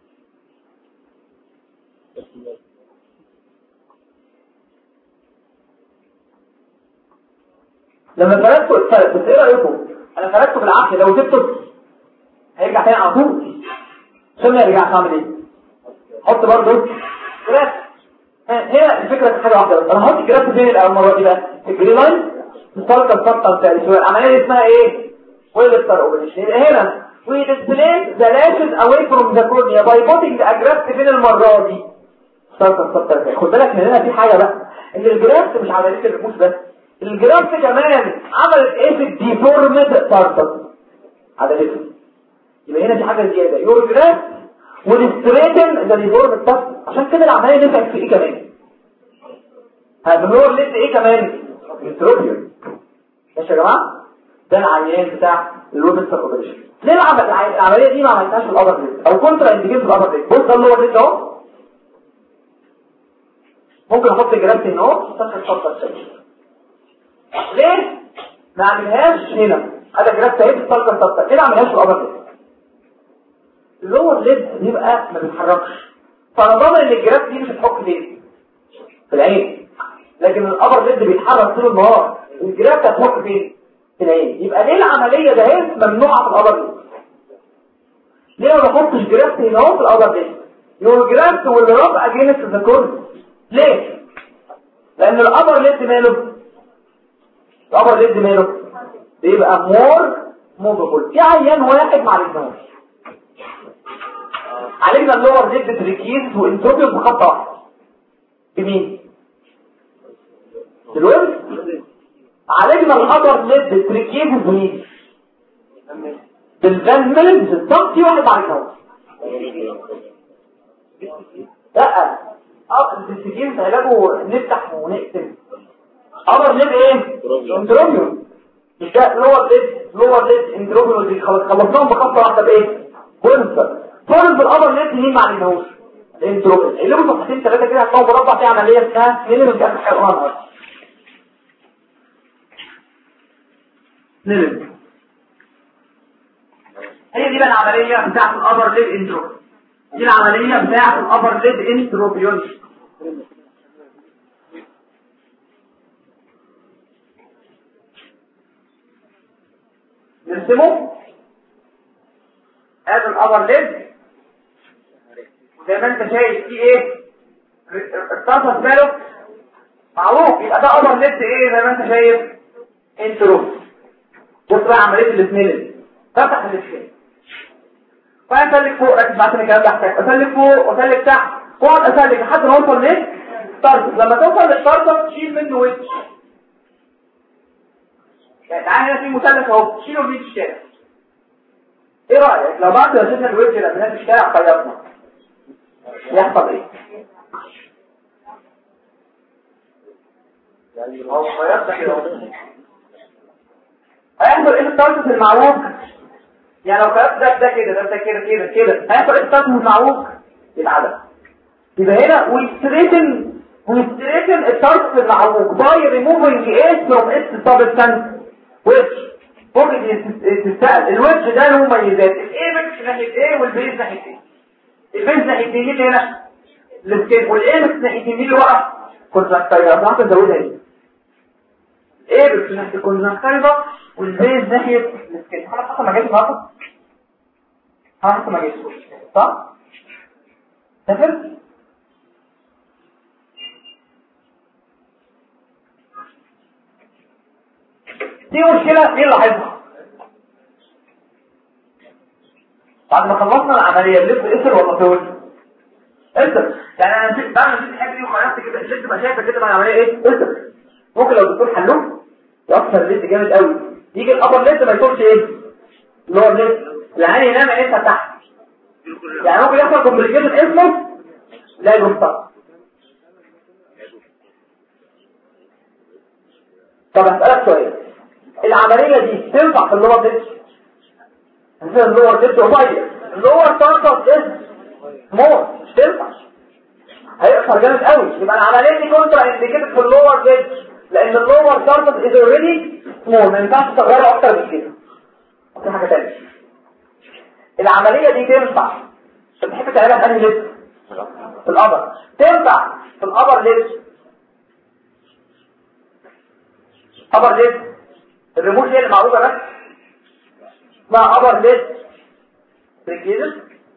لما فردته اتفرد بس ايه رايكم انا فردته بالعافيه لو سبته هيرجع تاني على طول عشان ما يرجعش اعمل ايه حط برضه جراف هنا الفكره في حاجه واحده بس انا هحط الجراف فين الاول مره دي بقى الجري لاين الفرقه الخطه بتاع العمليه دي اسمها ايه ويلستر اوبريشن يبقى هنا we displaced the lashes away from the cornea by putting the graft فين المره دي الفرقه الخطه خد بالك ان هنا في حاجه بقى ان الجرافت مش عمليه الرموش بس الجرافت كمان عملت ايه في الديفورمد سارتس عدلته يبقى هنا في حاجه زياده يور جرافت والستريتن ده ديفورم الطفل عشان كده العمليه نفعت في ايه كمان هنور لسه ايه كمان التروبيوم ماشي يا جماعه ده العيان بتاع الويبستر اوبريشن ليه العمل العمليه دي ما عملتهاش في الابر ليد او كونترا انديكيت في الابر ليد بص ده اللي هو ليد اهو ممكن احط جرافت هنا اهو تاخد خطه ليه ما اعملهاش هنا هذا جرافت اهي بتطلع الخطه ليه ما اعملهاش في الابر ليد اللور ليد بيبقى ما بيتحركش فانا ضامن ان الجراف دي مش هتحك فين في العين لكن الابر ليد بيتحرك طول النهار الجراف هتحك فين في العين يبقى ليه العمليه ده هي ممنوعه في الابر ليد ليه ما بحطش جراف هنا اهو في الابر ليد يقول جراف واللي راب اجينست ذا كورن ليه لان الابر ليد ماله الابر ليد ماله بيبقى مور موفبل في عيان واحد ما عالجناهوش عالجنا اللور ليد تريكيز وانتروبيوم بخطة واحدة بمين؟ دلوقتي عالجنا الابر ليد تريكيز بمين؟ بالفان ميلز بالضبط في واحد عالجناه لا اه التريكيز علاجه نفتح ونقسم ابر ليد ايه؟ انتروبيوم مش ده لور ليد لور ليد انتروبيوم دي خلصناهم بخطة واحدة بايه؟ كونسر فورم بالقمر اللي مين ما علمناهوش الانتروبين اللي له صفحتين ثلاثه كده هتلاقوا مربع في عمليه اسمها نيلم في اخر حيوان نيلم هي دي بقى العمليه بتاعه الابر ليد انتروبين دي العمليه بتاعه الابر ليد انتروبيون نرسمه ادي الابر ليد زي ما انت شايف في ايه الطرف ماله معروف يبقى ده ابر ليد ايه زي ما انت شايف انترو بص بقى عمليه الاثنين فتح الاثنين فاسلك فوق ركز معاك الكلام ده احتاج اسلك فوق واسلك تحت واقعد اسلك لحد ما اوصل ليه طرف لما توصل للطرف تشيل منه وش يعني تعالى هنا في مثلث اهو تشيله بيه الشارع ايه رأيك لو بعد رسلنا الوجه لما في الشارع خيطنا يحصل ايه هو خيطنا كده هيحصل ايه التارجت المعوج يعني لو خيطت ده ده كده ده ده كده كده كده هيحصل ايه التارجت المعوج العدد يبقى هنا ويستريتن ويستريتن التارجت المعوج باي ريموفنج ايه فروم اس سبستانس ويتش ممكن تستقل الوجه ده له مميزات الايبكس ناحيه ايه والبيز ناحيه ايه البيز ناحيه ايه اللي هنا السكين والايبكس ناحيه مين اللي وقع كونتراكتايل صح نزودها ايه ايبكس ناحيه الكونتراكتايل والبيز ناحيه السكين خلاص حصل ما جاش النهارده خلاص ما جاش صح تفهم دي مشكلة ايه اللي هيظهر بعد ما خلصنا العملية اللف اسر ولا طول اسر يعني انا نسيت بعمل نسيت الحاجة دي وخلصت كده اللي تبقى شايفة كده مع العملية ايه اسر ممكن لو الدكتور حلوه يأثر الليت جامد قوي يجي الابر ليت ما يطولش ايه اللي هو الليت العين ينام عينيها تحت يعني ممكن يحصل كومبليكيشن اسمه لا ينطق طب اسألك سؤال العملية دي تنفع في اللور ديتش في اللور ديتش ومية اللور تنقص اسم موت مش تنفع هيقصر جامد قوي يبقى العملية دي كونترا انديكيتد في اللور ديتش لان اللور تنقص از اوريدي سمول ما ينفعش تصغره اكتر من كده في حاجة تانية العملية دي تنفع انت بتحب تعملها في انهي ليست في الابر تنفع في الابر ليست ابر ليست الريموت هي اللي معروفه بس اسمها ابر ليست ريكيزس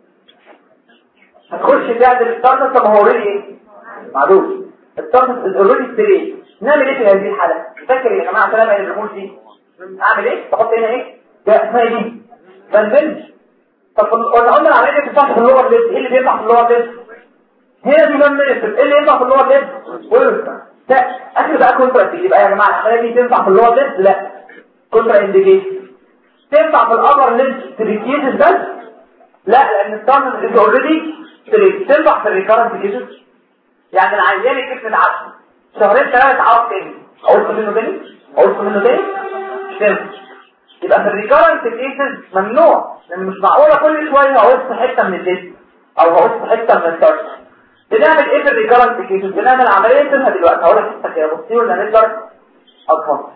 هتخش تعدل الستارتس طب هو اوريدي ايه معروف الستارتس از اوريدي ستريت نعمل ايه في هذه الحاله فاكر يا جماعه عشان اعمل الريموت دي اعمل ايه تحط هنا ايه ده اسمها ايه دي بنزلش طب قلنا قلنا العمليه دي بتنفع في اللور ليست ايه اللي بينفع في اللور ليست هنا دي مان مينيستر ايه اللي ينفع في اللور ليست ويرسا لا اخر بقى كونتراكت يبقى يا جماعه العمليه دي تنفع في اللور ليست لا كونترا انديكيشن تنفع في الابر ليست تريكيزس بس لا لان الستارت از اوريدي تريك تنفع في الريكارنت كيسز يعني العيان يكتب العدد شهرين ثلاثه عرض تاني اقول منه تاني اقول منه تاني مش تنفع يبقى في الريكارنت كيسز ممنوع لان مش معقوله كل شويه اقص حته من الليست او اقص حته من الستارت بنعمل ايه في الريكارنت كيسز بنعمل عمليه اسمها دلوقتي هقول لك كده بصي ولا نقدر اطفال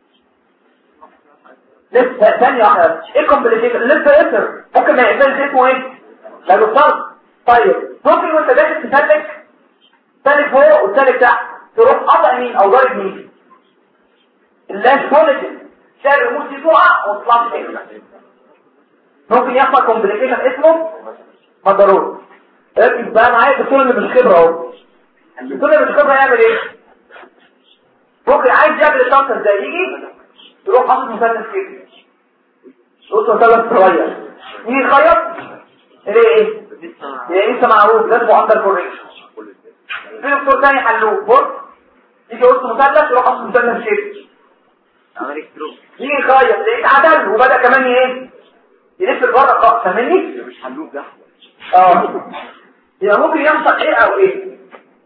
لسه ثانيه واحده ايه كومبليكيشن لسه يسر ممكن ما يقبلش اسمه ايه لا يصرف طيب ممكن وانت داخل تسلك سلك فوق وسلك تحت تروح قطع مين او ضارب مين اللاش كولاجين شارع الرموز دي تقع وتطلع تاني ممكن يحصل كومبليكيشن اسمه مضرور ركز بقى معايا الدكتور اللي مش خبره اهو الدكتور اللي مش خبره يعمل ايه ممكن عايز يعمل الشنطه ازاي يجي تروح حاطط مثلث كده بص مثلث صغير يجي يخيط يلاقي ايه يلاقي لسه معروف ده اسمه اندر كوريكشن في دكتور تاني حلوه بص يجي يقص مثلث يروح حاطط مثلث كده يجي يخيط لقيت عدل وبدا كمان ايه يلف لبره خالص فاهمني مش حلوب ده اه يبقى ممكن يحصل ايه او ايه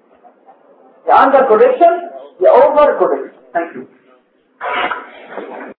يا اندر كوريكشن يا اوفر كوريكشن ثانك يو